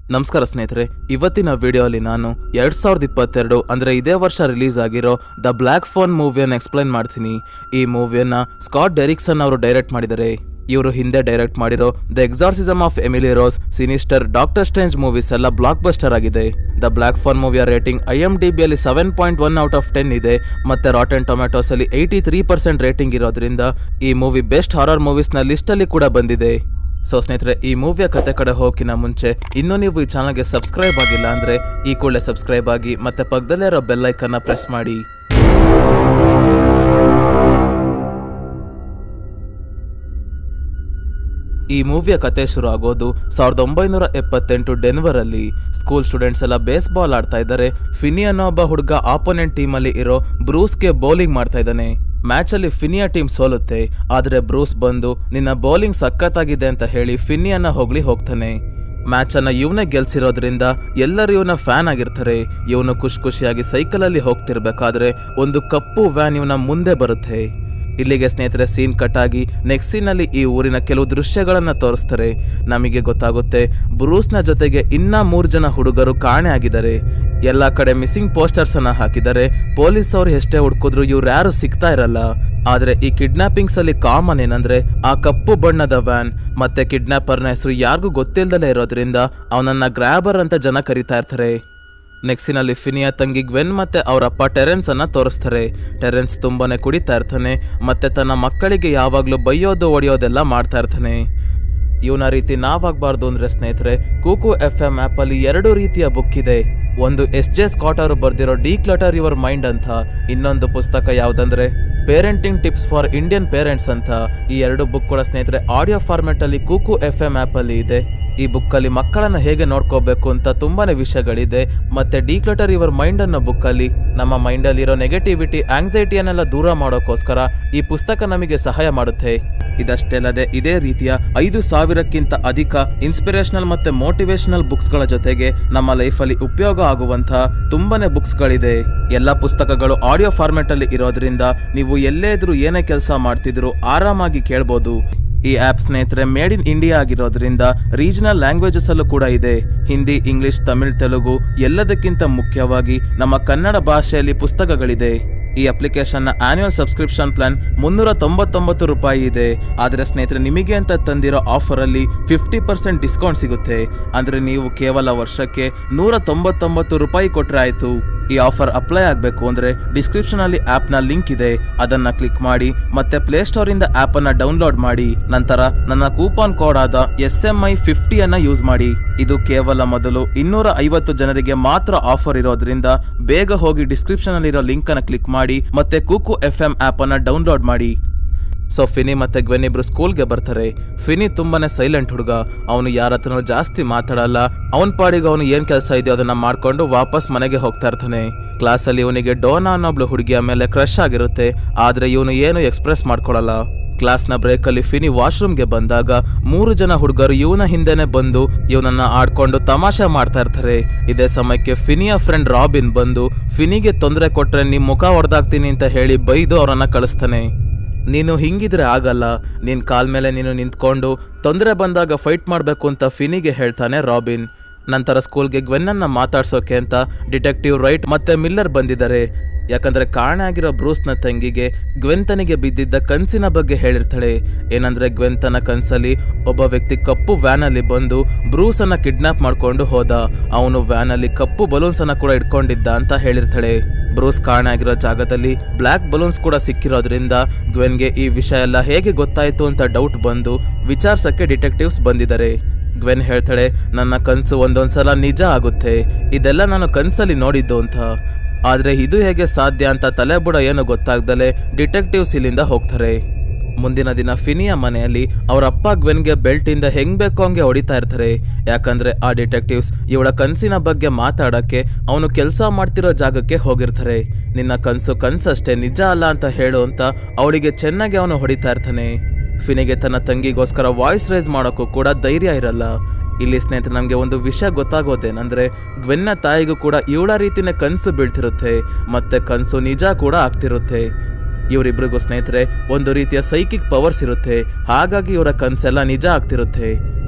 ನಮಸ್ಕಾರ ಸ್ನೇಹಿತರೆ ಇವತ್ತಿನ ವಿಡಿಯೋಲಿ ನಾನು ಎರಡ್ ಸಾವಿರದ ಇಪ್ಪತ್ತೆರಡು ಅಂದ್ರೆ ಇದೇ ವರ್ಷ ರಿಲೀಸ್ ಆಗಿರೋ ದ ಬ್ಲ್ಯಾಕ್ ಫೋನ್ ಮೂವಿಯನ್ನು ಎಕ್ಸ್ಪ್ಲೈನ್ ಮಾಡ್ತೀನಿ ಈ ಮೂವಿಯನ್ನ ಸ್ಕಾಟ್ ಡೆರಿಕ್ಸನ್ ಅವರು ಡೈರೆಕ್ಟ್ ಮಾಡಿದ್ದಾರೆ ಇವರು ಹಿಂದೆ ಡೈರೆಕ್ಟ್ ಮಾಡಿರೋ the exorcism of Emily Rose sinister doctor strange movies ಎಲ್ಲ ಬ್ಲಾಕ್ ಬಸ್ಟರ್ ಆಗಿದೆ ದ ಬ್ಲ್ಯಾಕ್ ಫೋನ್ ಮೂವಿಯ ರೇಟಿಂಗ್ ಐ ಎಂ ಡಿ ಬಿಯಲ್ಲಿ seven point one out of ten ಇದೆ ಮತ್ತೆ ರಾಟನ್ ಟೊಮ್ಯಾಟೋಸ್ ಅಲ್ಲಿ ಏಯ್ಟಿ ತ್ರೀ ಪರ್ಸೆಂಟ್ ರೇಟಿಂಗ್ ಇರೋದ್ರಿಂದ ಈ ಮೂವಿ ಬೆಸ್ಟ್ ಹಾರರ್ ಮೂವೀಸ್ನ ಲಿಸ್ಟಲ್ಲಿ ಕೂಡ ಬಂದಿದೆ ಸೊ ಸ್ನೇಹಿತರೆ ಈ ಮೂವಿಯ ಕತೆ ಕಡೆ ಹೋಗಿನ ಮುಂಚೆ ಇನ್ನೂ ನೀವು ಈ ಚಾನಲ್ಗೆ ಸಬ್ಸ್ಕ್ರೈಬ್ ಆಗಿಲ್ಲ ಅಂದ್ರೆ ಈ ಕೂಡಲೇ ಸಬ್ಸ್ಕ್ರೈಬ್ ಆಗಿ ಮತ್ತೆ ಪಕ್ಕದಲ್ಲೇ ಇರೋ ಬೆಲ್ ಐಕನ್ನ ಪ್ರೆಸ್ ಮಾಡಿ ಈ ಮೂವಿಯ ಕತೆ ಶುರು ಆಗೋದು ಸಾವಿರದ ಒಂಬೈನೂರ ಎಪ್ಪತ್ತೆಂಟು ಡೆನ್ವರ್ ಅಲ್ಲಿ ಸ್ಕೂಲ್ ಸ್ಟೂಡೆಂಟ್ಸ್ ಎಲ್ಲ ಬೇಸ್ಬಾಲ್ ಆಡ್ತಾ ಇದ್ದಾರೆ ಫಿನಿ ಅನ್ನೋ ಒಬ್ಬ ಹುಡುಗ ಆಪೋನೆಂಟ್ ಟೀಮ್ ಅಲ್ಲಿ ಇರೋ ಬ್ರೂಸ್ಗೆ ಬೌಲಿಂಗ್ ಮಾಡ್ತಾ ಇದ್ದಾನೆ ಮ್ಯಾಚ್ ಅಲ್ಲಿ ಫಿನಿಯಾ ಟೀಮ್ ಸೋಲುತ್ತೆ ಆದ್ರೆ ಬ್ರೂಸ್ ಬಂದು ನಿನ್ನ ಬೌಲಿಂಗ್ ಸಖತ್ತಾಗಿದೆ ಅಂತ ಹೇಳಿ ಫಿನಿಯನ್ನ ಹೊಗಳಿ ಹೋಗ್ತಾನೆ ಮ್ಯಾಚ್ ಅನ್ನ ಇವನೇ ಗೆಲ್ಸಿರೋದ್ರಿಂದ ಎಲ್ಲರೂ ಇವನ ಫ್ಯಾನ್ ಆಗಿರ್ತಾರೆ ಇವನು ಖುಷಿ ಖುಷಿಯಾಗಿ ಸೈಕಲಲ್ಲಿ ಹೋಗ್ತಿರ್ಬೇಕಾದ್ರೆ ಒಂದು ಕಪ್ಪು ವ್ಯಾನ್ ಇವನ ಮುಂದೆ ಬರುತ್ತೆ ಇಲ್ಲಿಗೆ ಸ್ನೇಹಿತರೆ ಸೀನ್ ಕಟ್ ಆಗಿ ನೆಕ್ಸ್ಟ್ ಸೀನಲ್ಲಿ ಈ ಊರಿನ ಕೆಲವು ದೃಶ್ಯಗಳನ್ನ ತೋರಿಸ್ತಾರೆ ನಮಗೆ ಗೊತ್ತಾಗುತ್ತೆ ಬ್ರೂಸ್ನ ಜೊತೆಗೆ ಇನ್ನ ಮೂರು ಜನ ಹುಡುಗರು ಕಾಣೆ ಆಗಿದ್ದಾರೆ ಎಲ್ಲ ಕಡೆ ಮಿಸ್ಸಿಂಗ್ ಪೋಸ್ಟರ್ಸ್ ಅನ್ನ ಹಾಕಿದ್ದಾರೆ ಪೊಲೀಸ್ ಅವ್ರು ಎಷ್ಟೇ ಹುಡ್ಕಿದ್ರು ಇವ್ರು ಯಾರು ಸಿಗ್ತಾ ಇರಲ್ಲ ಆದ್ರೆ ಈ ಕಿಡ್ನಾಪಿಂಗ್ಸ್ ಅಲ್ಲಿ ಕಾಮನ್ ಏನಂದ್ರೆ ಆ ಕಪ್ಪು ಬಣ್ಣದ ವ್ಯಾನ್ ಮತ್ತೆ ಕಿಡ್ನಾಪರ್ನ ಹೆಸರು ಯಾರಿಗೂ ಗೊತ್ತಿಲ್ದಲೇ ಇರೋದ್ರಿಂದ ಅವನನ್ನ ಗ್ರಾಬರ್ ಅಂತ ಜನ ಕರಿತಾ ಇರ್ತಾರೆ ನೆಕ್ಸ್ಟಿನಲ್ಲಿ ಫಿನಿಯಾ ತಂಗಿ ಗ್ವೆನ್ ಮತ್ತೆ ಅವರಪ್ಪ ಟೆರೆನ್ಸ್ ಅನ್ನ ತೋರಿಸ್ತಾರೆ ಟೆರೆನ್ಸ್ ತುಂಬಾನೇ ಕುಡಿತಾ ಇರ್ತಾನೆ ಮತ್ತೆ ತನ್ನ ಮಕ್ಕಳಿಗೆ ಯಾವಾಗ್ಲೂ ಬೈಯೋದು ಒಡೆಯೋದೆಲ್ಲ ಮಾಡ್ತಾ ಇರ್ತಾನೆ ಇವನ ರೀತಿ ನಾವಾಗಬಾರ್ದು ಅಂದ್ರೆ ಸ್ನೇಹಿತರೆ ಕೂಕು ಎಫ್ ಎಂ ಆಪ್ ಅಲ್ಲಿ ಎರಡು ರೀತಿಯ ಬುಕ್ ಇದೆ ಒಂದು ಎಸ್ ಜೆ ಸ್ಕಾಟ್ ಅವರು ಬರ್ದಿರೋ ಡಿ ಕ್ಲಟರ್ ಯುವರ್ ಮೈಂಡ್ ಅಂತ ಇನ್ನೊಂದು ಪುಸ್ತಕ ಯಾವ್ದಂದ್ರೆ parenting tips for Indian parents ಅಂತ ಈ ಎರಡು ಬುಕ್ ಕೂಡ ಸ್ನೇಹಿತರೆ ಆಡಿಯೋ ಫಾರ್ಮೆಟ್ ಅಲ್ಲಿ ಕೂಕು ಎಫ್ ಎಂ ಆಪ್ ಅಲ್ಲಿ ಇದೆ ಈ ಬುಕ್ ಅಲ್ಲಿ ಮಕ್ಕಳನ್ನ ಹೇಗೆ ನೋಡ್ಕೋಬೇಕು ಅಂತ ತುಂಬಾನೇ ವಿಷಯಗಳಿದೆ ಮತ್ತೆ ಡಿಕ್ಲಟರ್ ಯುವರ್ ಮೈಂಡ್ ಅನ್ನೋ ಬುಕ್ ಅಲ್ಲಿ ನಮ್ಮ ಮೈಂಡ್ ಅಲ್ಲಿ ಇರೋ ನೆಗೆಟಿವಿಟಿ ಆಂಗ್ಸೈಟಿಯನ್ನೆಲ್ಲ ದೂರ ಮಾಡೋಕ್ಕೋಸ್ಕರ ಈ ಪುಸ್ತಕ ನಮಗೆ ಸಹಾಯ ಮಾಡುತ್ತೆ ಇದಷ್ಟೇ ಅಲ್ಲದೆ ಇದೇ ರೀತಿಯ ಐದು ಸಾವಿರಕ್ಕಿಂತ ಅಧಿಕ ಇನ್ಸ್ಪಿರೇಷನಲ್ ಮತ್ತೆ ಮೋಟಿವೇಶನಲ್ ಬುಕ್ಸ್ ಗಳ ಜೊತೆಗೆ ನಮ್ಮ ಲೈಫ್ ಅಲ್ಲಿ ಉಪಯೋಗ ಆಗುವಂತಹ ತುಂಬಾನೇ ಬುಕ್ಸ್ ಗಳಿದೆ ಎಲ್ಲಾ ಪುಸ್ತಕಗಳು ಆಡಿಯೋ ಫಾರ್ಮೆಟ್ ಅಲ್ಲಿ ಇರೋದ್ರಿಂದ ನೀವು ಎಲ್ಲೇ ಇದ್ರೂ ಏನೇ ಕೆಲಸ ಮಾಡ್ತಿದ್ರು ಆರಾಮಾಗಿ ಕೇಳ್ಬೋದು ಈ ಆಪ್ ಸ್ನೇಹಿತರೆ ಮೇಡ್ ಇನ್ ಇಂಡಿಯಾ ಆಗಿರೋದ್ರಿಂದ ರೀಜನಲ್ ಲ್ಯಾಂಗ್ವೇಜಸ್ ಅಲ್ಲೂ ಕೂಡ ಇದೆ ಹಿಂದಿ ಇಂಗ್ಲಿಷ್ ತಮಿಳ್ ತೆಲುಗು ಎಲ್ಲದಕ್ಕಿಂತ ಮುಖ್ಯವಾಗಿ ನಮ್ಮ ಕನ್ನಡ ಭಾಷೆಯಲ್ಲಿ ಪುಸ್ತಕಗಳಿದೆ ಈ ಅಪ್ಲಿಕೇಶನ್ನ ಆನ್ಯುವಲ್ ಸಬ್ಸ್ಕ್ರಿಪ್ಷನ್ ಪ್ಲಾನ್ ಮುನ್ನೂರ ತೊಂಬತ್ತೊಂಬತ್ತು ರೂಪಾಯಿ ಇದೆ ಆದರೆ ಸ್ನೇಹಿತರೆ ನಿಮಗೆ ಅಂತ ತಂದಿರೋ ಆಫರ್ ಅಲ್ಲಿ ಫಿಫ್ಟಿ ಪರ್ಸೆಂಟ್ ಡಿಸ್ಕೌಂಟ್ ಸಿಗುತ್ತೆ ಅಂದ್ರೆ ನೀವು ಕೇವಲ ವರ್ಷಕ್ಕೆ ನೂರ ತೊಂಬತ್ತೊಂಬತ್ತು ರೂಪಾಯಿ ಕೊಟ್ರೆ ಆಯ್ತು ಈ ಆಫರ್ ಅಪ್ಲೈ ಆಗಬೇಕು ಅಂದ್ರೆ ಡಿಸ್ಕ್ರಿಪ್ಷನ್ ಅಲ್ಲಿ ಆಪ್ ನ ಲಿಂಕ್ ಇದೆ ಅದನ್ನ ಕ್ಲಿಕ್ ಮಾಡಿ ಮತ್ತೆ ಪ್ಲೇಸ್ಟೋರ್ ಇಂದ ಆಪ್ ಅನ್ನ ಡೌನ್ಲೋಡ್ ಮಾಡಿ ನಂತರ ನನ್ನ ಕೂಪನ್ ಕೋಡ್ ಆದ ಎಸ್ ಎಂ ಐ ಫಿಫ್ಟಿ ಅನ್ನ ಯೂಸ್ ಮಾಡಿ ಇದು ಕೇವಲ ಮೊದಲು ಇನ್ನೂರ ಐವತ್ತು ಜನರಿಗೆ ಮಾತ್ರ ಆಫರ್ ಇರೋದ್ರಿಂದ ಬೇಗ ಹೋಗಿ ಡಿಸ್ಕ್ರಿಪ್ಷನ್ ಅಲ್ಲಿರೋ ಲಿಂಕ್ ಅನ್ನ ಕ್ಲಿಕ್ ಮಾಡಿ ಮತ್ತೆ ಕೂಕು ಎಫ್ ಎಂ ಆಪ್ ಅನ್ನ ಡೌನ್ಲೋಡ್ ಮಾಡಿ ಸೊ ಫಿನಿ ಮತ್ತೆ ಗ್ವೆನ್ ಇಬ್ರು ಸ್ಕೂಲ್ಗೆ ಬರ್ತಾರೆ ಫಿನಿ ತುಂಬಾನೇ ಸೈಲೆಂಟ್ ಹುಡುಗ ಅವನು ಯಾರ ಹತ್ರನೂ ಜಾಸ್ತಿ ಮಾತಾಡಲ್ಲ ಅವನ ಪಾಡಿಗೆ ಅವನು ಏನ್ ಕೆಲಸ ಇದೆಯೋ ಅದನ್ನ ಮಾಡ್ಕೊಂಡು ವಾಪಸ್ ಮನೆಗೆ ಹೋಗ್ತಾ ಇರ್ತಾನೆ ಕ್ಲಾಸಲ್ಲಿ ಇವನಿಗೆ ಡೋನಾ ಅನ್ನೊಬ್ಳು ಹುಡುಗಿಯ ಮೇಲೆ ಕ್ರಶ್ ಆಗಿರುತ್ತೆ ಆದ್ರೆ ಇವನು ಏನು ಎಕ್ಸ್ಪ್ರೆಸ್ ಮಾಡ್ಕೊಳಲ್ಲ ಕ್ಲಾಸ್ನ ಬ್ರೇಕಲ್ಲಿ ಫಿನಿ ವಾಶ್ರೂಮ್ಗೆ ಬಂದಾಗ ಮೂರು ಜನ ಹುಡುಗರು ಇವನ ಹಿಂದೆನೆ ಬಂದು ಇವನನ್ನ ಆಡ್ಕೊಂಡು ತಮಾಷೆ ಮಾಡ್ತಾ ಇರ್ತಾರೆ ಇದೇ ಸಮಯಕ್ಕೆ ಫಿನಿಯ ಫ್ರೆಂಡ್ ರಾಬಿನ್ ಬಂದು ಫಿನಿಗೆ ತೊಂದರೆ ಕೊಟ್ರೆ ನಿಮ್ ಮುಖ ಹೊಡೆದಾಕ್ತೀನಿ ಅಂತ ಹೇಳಿ ಬೈದು ಅವರನ್ನ ಕಳಿಸ್ತಾನೆ ನೀನು ಹಿಂಗಿದ್ರೆ ಆಗಲ್ಲ ನಿನ್ ಕಾಲ್ ಮೇಲೆ ನೀನು ನಿಂತ್ಕೊಂಡು ತೊಂದರೆ ಬಂದಾಗ ಫೈಟ್ ಮಾಡಬೇಕು ಅಂತ ಫಿನಿಗೆ ಹೇಳ್ತಾನೆ ರಾಬಿನ್ ನಂತರ ಸ್ಕೂಲ್ಗೆ ಗ್ವೆನ್ನನ್ನ ಮಾತಾಡ್ಸೋಕೆ ಅಂತ ಡಿಟೆಕ್ಟಿವ್ ರೈಟ್ ಮತ್ತೆ ಮಿಲ್ಲರ್ ಬಂದಿದ್ದಾರೆ ಯಾಕಂದ್ರೆ ಕಾಣೆ ಆಗಿರೋ ಬ್ರೂಸ್ನ ತಂಗಿಗೆ ಗ್ವೆಂತನಿಗೆ ಬಿದ್ದಿದ್ದ ಕನ್ಸಿನ ಬಗ್ಗೆ ಹೇಳಿರ್ತಾಳೆ ಏನಂದ್ರೆ ಗ್ವೆಂತನ ಕನ್ಸಲ್ಲಿ ಒಬ್ಬ ವ್ಯಕ್ತಿ ಕಪ್ಪು ವ್ಯಾನಲ್ಲಿ ಬಂದು ಬ್ರೂಸ್ ಅನ್ನ ಕಿಡ್ನಾಪ್ ಮಾಡ್ಕೊಂಡು ಹೋದ ಅವನು ವ್ಯಾನಲ್ಲಿ ಕಪ್ಪು ಬಲೂನ್ಸ್ ಅನ್ನ ಕೂಡ ಇಟ್ಕೊಂಡಿದ್ದ ಅಂತ ಹೇಳಿರ್ತಾಳೆ ಬ್ರೂಸ್ ಕಾಣೆ ಆಗಿರೋ ಜಾಗದಲ್ಲಿ ಬ್ಲ್ಯಾಕ್ ಬಲೂನ್ಸ್ ಕೂಡ ಸಿಕ್ಕಿರೋದ್ರಿಂದ ಗ್ವೆನ್ಗೆ ಈ ವಿಷಯ ಎಲ್ಲ ಹೇಗೆ ಗೊತ್ತಾಯ್ತು ಅಂತ ಡೌಟ್ ಬಂದು ವಿಚಾರ್ಸಕ್ಕೆ ಡಿಟೆಕ್ಟಿವ್ಸ್ ಬಂದಿದ್ದಾರೆ ಗ್ವೆನ್ ಹೇಳ್ತಾಳೆ ನನ್ನ ಕನ್ಸು ಒಂದೊಂದ್ಸಲ ನಿಜ ಆಗುತ್ತೆ ಇದೆಲ್ಲ ನಾನು ಕನ್ಸಲ್ಲಿ ನೋಡಿದ್ದು ಅಂತ ಆದ್ರೆ ಇದು ಹೇಗೆ ಸಾಧ್ಯ ಅಂತ ತಲೆಬುಡ ಏನು ಗೊತ್ತಾಗ್ದಲೆ ಡಿಟೆಕ್ಟಿವ್ಸ್ ಇಲ್ಲಿಂದ ಹೋಗ್ತಾರೆ ಮುಂದಿನ ದಿನ ಫಿನಿಯ ಮನೆಯಲ್ಲಿ ಅವರ ಅಪ್ಪ ಗ್ವೆನ್ಗೆ ಬೆಲ್ಟ್ ಇಂದ ಹೆಂಗ್ ಬೇಕೋ ಹಂಗೆ ಹೊಡಿತಾ ಇರ್ತಾರೆ ಯಾಕಂದ್ರೆ ಆ ಡಿಟೆಕ್ಟಿವ್ಸ್ ಇವಳ ಕನ್ಸಿನ ಬಗ್ಗೆ ಮಾತಾಡಕ್ಕೆ ಅವನು ಕೆಲಸ ಮಾಡ್ತಿರೋ ಜಾಗಕ್ಕೆ ಹೋಗಿರ್ತಾರೆ ನಿನ್ನ ಕನ್ಸು ಕನ್ಸಷ್ಟೇ ನಿಜ ಅಲ್ಲ ಅಂತ ಹೇಳು ಅಂತ ಅವಳಿಗೆ ಚೆನ್ನಾಗಿ ಅವನು ಹೊಡಿತಾ ಇರ್ತಾನೆ ಫಿನಿಗೆ ತನ್ನ ತಂಗಿಗೋಸ್ಕರ ವಾಯ್ಸ್ ರೈಸ್ ಮಾಡೋಕ್ಕೂ ಕೂಡ ಧೈರ್ಯ ಇರಲ್ಲ ಇಲ್ಲಿ ಸ್ನೇಹಿತರೆ ನಮಗೆ ಒಂದು ವಿಷಯ ಗೊತ್ತಾಗೋದೇನಂದ್ರೆ ಗ್ವೆನ್ನ ತಾಯಿಗೂ ಕೂಡ ಇವಳ ರೀತಿನೇ ಕನಸು ಬೀಳ್ತಿರುತ್ತೆ ಮತ್ತೆ ಕನಸು ನಿಜ ಕೂಡ ಆಗ್ತಿರುತ್ತೆ ಇವರಿಬ್ರಿಗೂ ಸ್ನೇಹಿತರೆ ಒಂದು ರೀತಿಯ ಸೈಕಿಕ್ ಪವರ್ಸ್ ಇರುತ್ತೆ ಹಾಗಾಗಿ ಇವರ ಕನ್ಸೆಲ್ಲ ನಿಜ ಆಗ್ತಿರುತ್ತೆ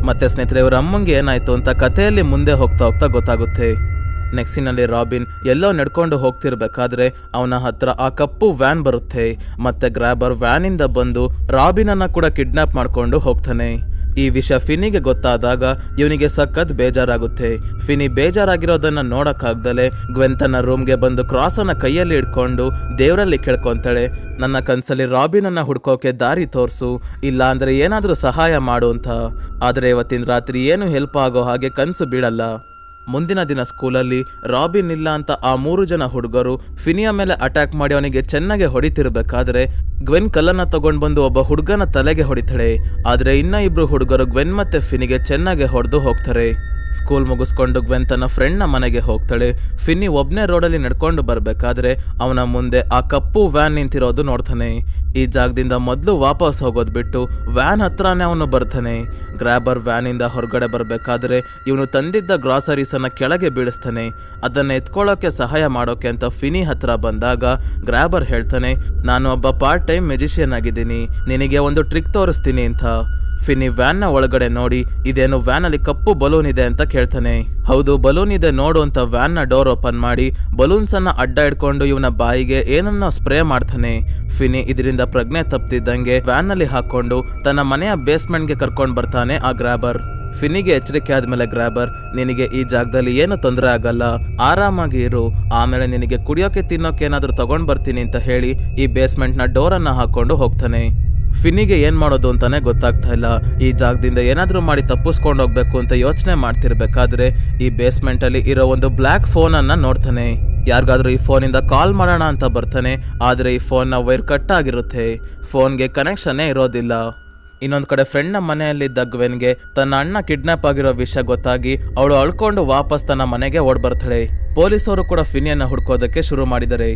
ಮತ್ತೆ ಸ್ನೇಹಿತರೆ ಇವ್ರ ಅಮ್ಮಂಗೆ ಏನಾಯ್ತು ಅಂತ ಕಥೆಯಲ್ಲಿ ಮುಂದೆ ಹೋಗ್ತಾ ಹೋಗ್ತಾ ಗೊತ್ತಾಗುತ್ತೆ ನೆಕ್ಸ್ಟಿನಲ್ಲಿ ರಾಬಿನ್ ಎಲ್ಲೋ ನಡ್ಕೊಂಡು ಹೋಗ್ತಿರ್ಬೇಕಾದ್ರೆ ಅವನ ಹತ್ರ ಆ ಕಪ್ಪು ವ್ಯಾನ್ ಬರುತ್ತೆ ಮತ್ತೆ ಗ್ರಾಬರ್ ವ್ಯಾನಿಂದ ಬಂದು ರಾಬಿನನ್ನ ಕೂಡ ಕಿಡ್ನಾಪ್ ಮಾಡ್ಕೊಂಡು ಹೋಗ್ತಾನೆ ಈ ವಿಷಯ ಫಿನಿಗೆ ಗೊತ್ತಾದಾಗ ಇವನಿಗೆ ಸಖತ್ ಬೇಜಾರಾಗುತ್ತೆ ಫಿನಿ ಬೇಜಾರಾಗಿರೋದನ್ನ ನೋಡಕ್ಕಾಗ್ದಲೆ ಗ್ವೆನ್ ತನ್ನ ರೂಮ್ಗೆ ಬಂದು ಕ್ರಾಸ್ ಅನ್ನ ಕೈಯಲ್ಲಿ ಇಟ್ಕೊಂಡು ದೇವರಲ್ಲಿ ಕೇಳ್ಕೊಂತಾಳೆ ನನ್ನ ಕನ್ಸಲ್ಲಿ ರಾಬಿನನ್ನ ಹುಡ್ಕೋಕೆ ದಾರಿ ತೋರ್ಸು ಇಲ್ಲ ಅಂದ್ರೆ ಏನಾದ್ರೂ ಸಹಾಯ ಮಾಡು ಅಂತ ಆದ್ರೆ ಇವತ್ತಿನ ರಾತ್ರಿ ಏನು ಹೆಲ್ಪ್ ಆಗೋ ಹಾಗೆ ಕನ್ಸು ಬೀಳಲ್ಲ ಮುಂದಿನ ದಿನ ಸ್ಕೂಲಲ್ಲಿ ರಾಬಿನ್ ಇಲ್ಲ ಅಂತ ಆ ಮೂರು ಜನ ಹುಡುಗರು ಫಿನಿಯ ಮೇಲೆ ಅಟ್ಯಾಕ್ ಮಾಡಿ ಅವನಿಗೆ ಚೆನ್ನಾಗಿ ಹೊಡಿತಿರ್ಬೇಕಾದ್ರೆ ಗ್ವೆನ್ ಕಲ್ಲನ್ನ ತಗೊಂಡ್ ಬಂದು ಒಬ್ಬ ಹುಡುಗನ ತಲೆಗೆ ಹೊಡಿತಾಳೆ ಆದ್ರೆ ಇನ್ನ ಇಬ್ರು ಹುಡುಗರು ಗ್ವೆನ್ ಮತ್ತೆ ಫಿನಿಗೆ ಚೆನ್ನಾಗಿ ಹೊಡೆದು ಹೋಗ್ತಾರೆ ಸ್ಕೂಲ್ ಮುಗಿಸ್ಕೊಂಡು ಗ್ವೆನ್ ತನ್ನ ಫ್ರೆಂಡ್ನ ಮನೆಗೆ ಹೋಗ್ತಾಳೆ ಫಿನ್ನಿ ಒಬ್ನೇ ರೋಡಲ್ಲಿ ನಡ್ಕೊಂಡು ಬರ್ಬೇಕಾದ್ರೆ ಅವನ ಮುಂದೆ ಆ ಕಪ್ಪು ವ್ಯಾನ್ ನಿಂತಿರೋದು ನೋಡ್ತಾನೆ ಈ ಜಾಗದಿಂದ ಮೊದಲು ವಾಪಸ್ ಹೋಗೋದ್ ಬಿಟ್ಟು ವ್ಯಾನ್ ಹತ್ರನೇ ಅವನು ಬರ್ತಾನೆ ಗ್ರಾಬರ್ ವ್ಯಾನಿಂದ ಹೊರಗಡೆ ಬರ್ಬೇಕಾದ್ರೆ ಇವನು ತಂದಿದ್ದ ಗ್ರಾಸರೀಸ್ ಅನ್ನ ಕೆಳಗೆ ಬೀಳಿಸ್ತಾನೆ ಅದನ್ನ ಎತ್ಕೊಳ್ಳೋಕೆ ಸಹಾಯ ಮಾಡೋಕೆ ಅಂತ ಫಿನಿ ಹತ್ರ ಬಂದಾಗ ಗ್ರಾಬರ್ ಹೇಳ್ತಾನೆ ನಾನು ಒಬ್ಬ ಪಾರ್ಟ್ ಟೈಮ್ ಮೆಜಿಷಿಯನ್ ಆಗಿದ್ದೀನಿ ನಿನಗೆ ಒಂದು ಟ್ರಿಕ್ ತೋರಿಸ್ತೀನಿ ಅಂತ ಫಿನಿ ವ್ಯಾನ್ನ ಒಳಗಡೆ ನೋಡಿ ಇದೇನು ವ್ಯಾನ್ ಅಲ್ಲಿ ಕಪ್ಪು ಬಲೂನ್ ಇದೆ ಅಂತ ಕೇಳ್ತಾನೆ ಹೌದು ಬಲೂನ್ ಇದೆ ನೋಡು ಅಂತ ವ್ಯಾನ್ ನ ಡೋರ್ ಓಪನ್ ಮಾಡಿ ಬಲೂನ್ಸ್ ಅನ್ನ ಅಡ್ಡ ಇಟ್ಕೊಂಡು ಇವನ ಬಾಯಿಗೆ ಏನನ್ನ ಸ್ಪ್ರೇ ಮಾಡ್ತಾನೆ ಫಿನಿ ಇದರಿಂದ ಪ್ರಜ್ಞೆ ತಪ್ತಿದ್ದಂಗೆ ವ್ಯಾನ್ ನಲ್ಲಿ ಹಾಕೊಂಡು ತನ್ನ ಮನೆಯ ಬೇಸ್ಮೆಂಟ್ಗೆ ಕರ್ಕೊಂಡು ಬರ್ತಾನೆ ಆ ಗ್ರಾಬರ್ ಫಿನಿಗೆ ಎಚ್ಚರಿಕೆ ಆದ್ಮೇಲೆ ಗ್ರಾಬರ್ ನಿನಗೆ ಈ ಜಾಗದಲ್ಲಿ ಏನು ತೊಂದರೆ ಆಗಲ್ಲ ಆರಾಮಾಗಿ ಇರು ಆಮೇಲೆ ನಿನಗೆ ಕುಡಿಯೋಕೆ ತಿನ್ನೋಕೆ ಏನಾದ್ರೂ ತಗೊಂಡ್ ಬರ್ತೀನಿ ಅಂತ ಹೇಳಿ ಈ ಬೇಸ್ಮೆಂಟ್ ನ ಡೋರ್ ಅನ್ನ ಹಾಕೊಂಡು ಹೋಗ್ತಾನೆ ಫಿನ್ನಿಗೆ ಏನ್ ಮಾಡೋದು ಅಂತಾನೆ ಗೊತ್ತಾಗ್ತಾ ಇಲ್ಲ ಈ ಜಾಗದಿಂದ ಏನಾದ್ರೂ ಮಾಡಿ ತಪ್ಪಿಸ್ಕೊಂಡು ಹೋಗ್ಬೇಕು ಅಂತ ಯೋಚನೆ ಮಾಡ್ತಿರ್ಬೇಕಾದ್ರೆ ಈ ಬೇಸ್ಮೆಂಟ್ ಅಲ್ಲಿ ಇರೋ ಒಂದು ಬ್ಲ್ಯಾಕ್ ಫೋನ್ ಅನ್ನ ನೋಡ್ತಾನೆ ಯಾರಿಗಾದ್ರೂ ಈ ಫೋನಿಂದ ಕಾಲ್ ಮಾಡೋಣ ಅಂತ ಬರ್ತಾನೆ ಆದ್ರೆ ಈ ಫೋನ್ ನ ವೈರ್ ಕಟ್ ಆಗಿರುತ್ತೆ ಫೋನ್ಗೆ ಕನೆಕ್ಷನ್ನೇ ಇರೋದಿಲ್ಲ ಇನ್ನೊಂದ್ ಕಡೆ ಫ್ರೆಂಡ್ನ ಮನೆಯಲ್ಲಿದ್ದ ಗ್ವೆನ್ಗೆ ತನ್ನ ಅಣ್ಣ ಕಿಡ್ನಾಪ್ ಆಗಿರೋ ವಿಷಯ ಗೊತ್ತಾಗಿ ಅವಳು ಅಳ್ಕೊಂಡು ವಾಪಸ್ ತನ್ನ ಮನೆಗೆ ಓಡ್ ಬರ್ತಾಳೆ ಪೊಲೀಸರು ಕೂಡ ಫಿನಿಯನ್ನ ಹುಡ್ಕೋದಕ್ಕೆ ಶುರು ಮಾಡಿದ್ದಾರೆ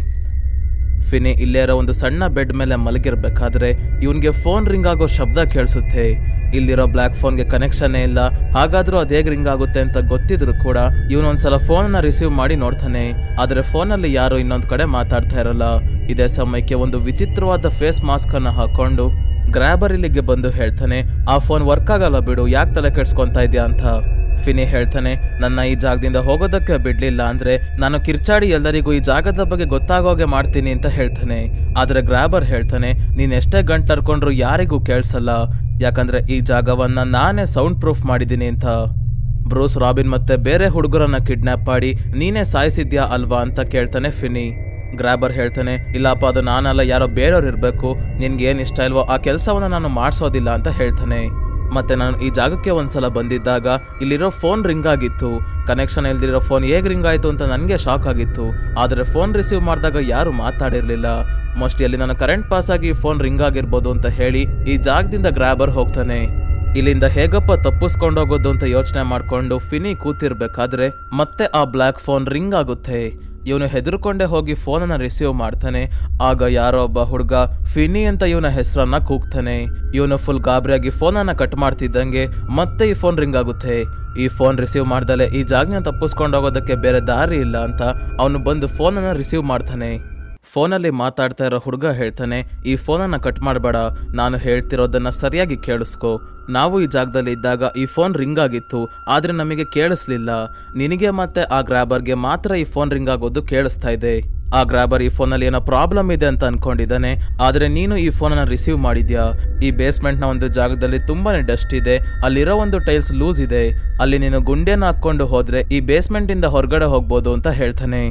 ಫಿನಿ ಇಲ್ಲೇ ಇರೋ ಒಂದು ಸಣ್ಣ ಬೆಡ್ ಮೇಲೆ ಮಲಗಿರ್ಬೇಕಾದ್ರೆ ಇವನ್ಗೆ ಫೋನ್ ರಿಂಗ್ ಆಗೋ ಶಬ್ದ ಕೇಳಿಸುತ್ತೆ ಇಲ್ಲಿರೋ ಬ್ಲ್ಯಾಕ್ ಫೋನ್ಗೆ ಕನೆಕ್ಷನ್ನೇ ಇಲ್ಲ ಹಾಗಾದ್ರೂ ಅದ್ ಹೇಗ್ ರಿಂಗ್ ಆಗುತ್ತೆ ಅಂತ ಗೊತ್ತಿದ್ರು ಕೂಡ ಇವನೊಂದ್ಸಲ ಫೋನ್ನ ರಿಸೀವ್ ಮಾಡಿ ನೋಡ್ತಾನೆ ಆದ್ರೆ ಫೋನಲ್ಲಿ ಯಾರು ಇನ್ನೊಂದ್ ಕಡೆ ಮಾತಾಡ್ತಾ ಇರಲ್ಲ ಇದೇ ಸಮಯಕ್ಕೆ ಒಂದು ವಿಚಿತ್ರವಾದ ಫೇಸ್ ಮಾಸ್ಕ್ ಅನ್ನ ಹಾಕೊಂಡು ಗ್ರಾಬರ್ ಇಲ್ಲಿಗೆ ಬಂದು ಹೇಳ್ತಾನೆ ಆ ಫೋನ್ ವರ್ಕ್ ಆಗಲ್ಲ ಬಿಡು ಯಾಕೆ ತಲೆ ಕೆಡ್ಸ್ಕೊಂತಾ ಇದೆಯಾ ಅಂತ ಫಿನಿ ಹೇಳ್ತಾನೆ ನನ್ನ ಈ ಜಾಗದಿಂದ ಹೋಗೋದಕ್ಕೆ ಬಿಡ್ಲಿಲ್ಲ ಅಂದ್ರೆ ನಾನು ಕಿರ್ಚಾಡಿ ಎಲ್ಲರಿಗೂ ಈ ಜಾಗದ ಬಗ್ಗೆ ಗೊತ್ತಾಗೋಗೆ ಮಾಡ್ತೀನಿ ಅಂತ ಹೇಳ್ತಾನೆ ಆದ್ರೆ ಗ್ರಾಬರ್ ಹೇಳ್ತಾನೆ ನೀನ್ ಎಷ್ಟೇ ಗಂಟು ತರ್ಕೊಂಡ್ರು ಯಾರಿಗೂ ಕೇಳಿಸಲ್ಲ ಯಾಕಂದ್ರೆ ಈ ಜಾಗವನ್ನ ನಾನೇ ಸೌಂಡ್ ಪ್ರೂಫ್ ಮಾಡಿದ್ದೀನಿ ಅಂತ ಬ್ರೂಸ್ ರಾಬಿನ್ ಮತ್ತೆ ಬೇರೆ ಹುಡುಗರನ್ನ ಕಿಡ್ನಾಪ್ ಮಾಡಿ ನೀನೇ ಸಾಯಿಸಿದ್ಯಾ ಅಲ್ವಾ ಅಂತ ಕೇಳ್ತಾನೆ ಫಿನಿ ಗ್ರಾಬರ್ ಹೇಳ್ತಾನೆ ಇಲ್ಲಪ್ಪ ಅದು ನಾನಲ್ಲ ಯಾರೋ ಬೇರೆಯವ್ರು ಇರಬೇಕು ನಿನ್ಗೆ ಏನು ಇಷ್ಟ ಇಲ್ವೋ ಆ ಕೆಲಸವನ್ನ ನಾನು ಮಾಡಿಸೋದಿಲ್ಲ ಅಂತ ಹೇಳ್ತಾನೆ ಮತ್ತೆ ನಾನು ಈ ಜಾಗಕ್ಕೆ ಒಂದ್ಸಲ ಬಂದಿದ್ದಾಗ ಇಲ್ಲಿರೋ ಫೋನ್ ರಿಂಗ್ ಆಗಿತ್ತು ಕನೆಕ್ಷನ್ ಇಲ್ದಿರೋ ಫೋನ್ ಹೇಗೆ ರಿಂಗ್ ಆಯಿತು ಅಂತ ನನಗೆ ಶಾಕ್ ಆಗಿತ್ತು ಆದರೆ ಫೋನ್ ರಿಸೀವ್ ಮಾಡಿದಾಗ ಯಾರು ಮಾತಾಡಿರಲಿಲ್ಲ ಮೋಸ್ಟ್ಲಿ ಅಲ್ಲಿ ನಾನು ಕರೆಂಟ್ ಪಾಸ್ ಆಗಿ ಫೋನ್ ರಿಂಗ್ ಆಗಿರ್ಬೋದು ಅಂತ ಹೇಳಿ ಈ ಜಾಗದಿಂದ ಗ್ರಾಬರ್ ಹೋಗ್ತಾನೆ ಇಲ್ಲಿಂದ ಹೇಗಪ್ಪ ತಪ್ಪಿಸ್ಕೊಂಡೋಗೋದು ಅಂತ ಯೋಚನೆ ಮಾಡ್ಕೊಂಡು ಫಿನಿ ಕೂತಿರ್ಬೇಕಾದ್ರೆ ಮತ್ತೆ ಆ ಬ್ಲ್ಯಾಕ್ ಫೋನ್ ರಿಂಗ್ ಆಗುತ್ತೆ ಇವನು ಹೆದರ್ಕೊಂಡೆ ಹೋಗಿ ಫೋನನ್ನ ರಿಸೀವ್ ಮಾಡ್ತಾನೆ ಆಗ ಯಾರೋ ಒಬ್ಬ ಹುಡುಗ ಫಿನಿ ಅಂತ ಇವನ ಹೆಸರನ್ನ ಕೂಗ್ತಾನೆ ಇವನು ಫುಲ್ ಗಾಬರಿಯಾಗಿ ಫೋನನ್ನ ಕಟ್ ಮಾಡ್ತಿದ್ದಂಗೆ ಮತ್ತೆ ಈ ಫೋನ್ ರಿಂಗ್ ಆಗುತ್ತೆ ಈ ಫೋನ್ ರಿಸೀವ್ ಮಾಡ್ದಲೆ ಈ ಜಾಗನ ತಪ್ಪಿಸ್ಕೊಂಡು ಹೋಗೋದಕ್ಕೆ ಬೇರೆ ದಾರಿ ಇಲ್ಲ ಅಂತ ಅವನು ಬಂದು ಫೋನನ್ನ ರಿಸೀವ್ ಮಾಡ್ತಾನೆ ಫೋನಲ್ಲಿ ಮಾತಾಡ್ತಾ ಇರೋ ಹುಡುಗ ಹೇಳ್ತಾನೆ ಈ ಫೋನನ್ನ ಕಟ್ ಮಾಡಬೇಡ ನಾನು ಹೇಳ್ತಿರೋದನ್ನ ಸರಿಯಾಗಿ ಕೇಳಿಸ್ಕೊ ನಾವು ಈ ಜಾಗದಲ್ಲಿ ಇದ್ದಾಗ ಈ ಫೋನ್ ರಿಂಗ್ ಆಗಿತ್ತು ಆದ್ರೆ ನಮಗೆ ಕೇಳಿಸ್ಲಿಲ್ಲ ನಿನಗೆ ಮತ್ತೆ ಆ ಗ್ರಾಬರ್ಗೆ ಮಾತ್ರ ಈ ಫೋನ್ ರಿಂಗ್ ಆಗೋದು ಕೇಳಿಸ್ತಾ ಇದೆ ಆ ಗ್ರಾಬರ್ ಈ ಫೋನಲ್ಲಿ ಏನೋ ಪ್ರಾಬ್ಲಮ್ ಇದೆ ಅಂತ ಅನ್ಕೊಂಡಿದ್ದಾನೆ ಆದ್ರೆ ನೀನು ಈ ಫೋನನ್ನ ರಿಸೀವ್ ಮಾಡಿದ್ಯಾ ಈ ಬೇಸ್ಮೆಂಟ್ನ ಒಂದು ಜಾಗದಲ್ಲಿ ತುಂಬಾನೇ ಡಸ್ಟ್ ಇದೆ ಅಲ್ಲಿರೋ ಒಂದು ಟೈಲ್ಸ್ ಲೂಸ್ ಇದೆ ಅಲ್ಲಿ ನೀನು ಗುಂಡೆನ ಹಾಕೊಂಡು ಹೋದ್ರೆ ಈ ಬೇಸ್ಮೆಂಟ್ ಇಂದ ಹೊರಗಡೆ ಹೋಗ್ಬೋದು ಅಂತ ಹೇಳ್ತಾನೆ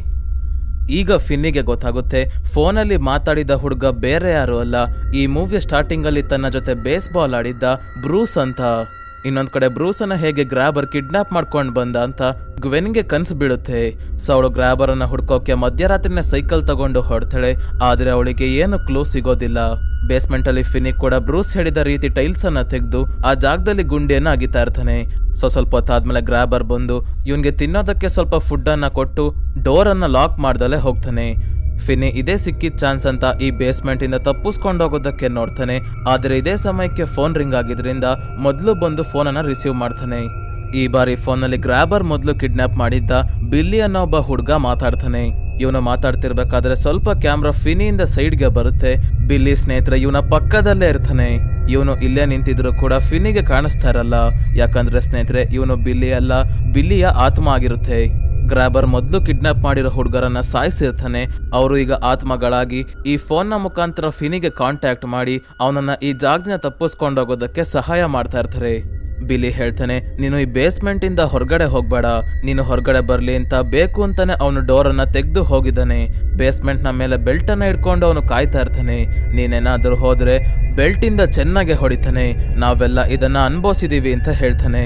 ಈಗ ಫಿನ್ನಿಗೆ ಗೊತ್ತಾಗುತ್ತೆ ಫೋನಲ್ಲಿ ಮಾತಾಡಿದ ಹುಡುಗ ಬೇರೆ ಯಾರು ಅಲ್ಲ ಈ ಮೂವಿಯ ಸ್ಟಾರ್ಟಿಂಗ್ ಅಲ್ಲಿ ತನ್ನ ಜೊತೆ ಬೇಸ್ ಬಾಲ್ ಆಡಿದ್ದ ಬ್ರೂಸ್ ಅಂತ ಇನ್ನೊಂದ್ ಕಡೆ ಬ್ರೂಸನ್ನ ಹೇಗೆ ಗ್ರಾಬರ್ ಕಿಡ್ನಾಪ್ ಮಾಡ್ಕೊಂಡ್ ಬಂದ ಅಂತ ಗ್ವೆನ್ಗೆ ಕನ್ಸು ಬೀಳುತ್ತೆ ಸೊ ಅವಳು ಗ್ರಾಬರ್ ಅನ್ನ ಹುಡ್ಕೋಕೆ ಮಧ್ಯರಾತ್ರಿನೇ ಸೈಕಲ್ ತಗೊಂಡು ಹೊಡ್ತಾಳೆ ಆದ್ರೆ ಅವಳಿಗೆ ಏನು ಕ್ಲೂ ಸಿಗೋದಿಲ್ಲ ಬೇಸ್ಮೆಂಟ್ ಅಲ್ಲಿ ಫಿನಿಕ್ ಕೂಡ ಬ್ರೂಸ್ ಹೇಳಿದ ರೀತಿ ಟೈಲ್ಸ್ ಅನ್ನ ತೆಗೆದು ಆ ಜಾಗದಲ್ಲಿ ಗುಂಡಿಯನ್ನ ಅಗಿತಾ ಇರ್ತಾನೆ ಸೊ ಸ್ವಲ್ಪ ಹೊತ್ತಾದ್ಮೇಲೆ ಗ್ರಾಬರ್ ಬಂದು ಇವನ್ಗೆ ತಿನ್ನೋದಕ್ಕೆ ಸ್ವಲ್ಪ ಫುಡ್ ಅನ್ನ ಕೊಟ್ಟು ಡೋರ್ ಅನ್ನ ಲಾಕ್ ಮಾಡ್ದಲೆ ಹೋಗ್ತಾನೆ ಫಿನಿ ಇದೇ ಸಿಕ್ಕಿದ ಚಾನ್ಸ್ ಅಂತ ಈ ಬೇಸ್ಮೆಂಟ್ ಇಂದ ತಪ್ಪಿಸ್ಕೊಂಡು ಹೋಗೋದಕ್ಕೆ ನೋಡ್ತಾನೆ ಆದ್ರೆ ಇದೇ ಸಮಯಕ್ಕೆ ಫೋನ್ ರಿಂಗ್ ಆಗಿದ್ರಿಂದ ಮೊದಲು ಬಂದು ಫೋನನ್ನ ರಿಸೀವ್ ಮಾಡ್ತಾನೆ ಈ ಬಾರಿ ಫೋನಲ್ಲಿ ಗ್ರಾಬರ್ ಮೊದಲು ಕಿಡ್ನಾಪ್ ಮಾಡಿದ್ದ ಬಿಲ್ಲಿ ಅನ್ನೋ ಒಬ್ಬ ಹುಡುಗ ಮಾತಾಡ್ತಾನೆ ಇವನು ಮಾತಾಡ್ತಿರ್ಬೇಕಾದ್ರೆ ಸ್ವಲ್ಪ ಕ್ಯಾಮ್ರಾ ಫಿನಿಯಿಂದ ಸೈಡ್ಗೆ ಬರುತ್ತೆ ಬಿಲ್ಲಿ ಸ್ನೇಹಿತರೆ ಇವನ ಪಕ್ಕದಲ್ಲೇ ಇರ್ತಾನೆ ಇವನು ಇಲ್ಲೇ ನಿಂತಿದ್ರು ಕೂಡ ಫಿನ್ನಿಗೆ ಕಾಣಿಸ್ತಾ ಇರಲ್ಲ ಯಾಕಂದ್ರೆ ಸ್ನೇಹಿತರೆ ಇವನು ಬಿಲ್ಲಿ ಅಲ್ಲ ಬಿಲ್ಲಿಯ ಆತ್ಮ ಆಗಿರುತ್ತೆ ಗ್ರಾಬರ್ ಮೊದಲು ಕಿಡ್ನಾಪ್ ಮಾಡಿರೋ ಹುಡುಗರನ್ನ ಸಾಯಿಸಿರ್ತಾನೆ ಅವರು ಈಗ ಆತ್ಮಗಳಾಗಿ ಈ ಫೋನ್ನ ಮುಖಾಂತರ ಫಿನಿಗೆ ಕಾಂಟ್ಯಾಕ್ಟ್ ಮಾಡಿ ಅವನನ್ನ ಈ ಜಾಗದಿಂದ ತಪ್ಪಿಸ್ಕೊಂಡೋಗೋದಕ್ಕೆ ಸಹಾಯ ಮಾಡ್ತಾ ಇರ್ತಾರೆ ಬಿಲಿ ಹೇಳ್ತಾನೆ ನೀನು ಈ ಬೇಸ್ಮೆಂಟ್ ಇಂದ ಹೊರಗಡೆ ಹೋಗ್ಬೇಡ ನೀನು ಹೊರಗಡೆ ಬರ್ಲಿ ಅಂತ ಬೇಕು ಅಂತಾನೆ ಅವನು ಡೋರ್ ಅನ್ನ ತೆಗೆದು ಹೋಗಿದ್ದಾನೆ ಬೇಸ್ಮೆಂಟ್ ನ ಮೇಲೆ ಬೆಲ್ಟ್ ಅನ್ನ ಇಟ್ಕೊಂಡು ಅವನು ಕಾಯ್ತಾ ಇರ್ತಾನೆ ನೀನೇನಾದ್ರೂ ಹೋದ್ರೆ ಬೆಲ್ಟ್ ಇಂದ ಚೆನ್ನಾಗೆ ಹೊಡಿತಾನೆ ನಾವೆಲ್ಲ ಇದನ್ನ ಅನುಭವಿಸಿದೀವಿ ಅಂತ ಹೇಳ್ತಾನೆ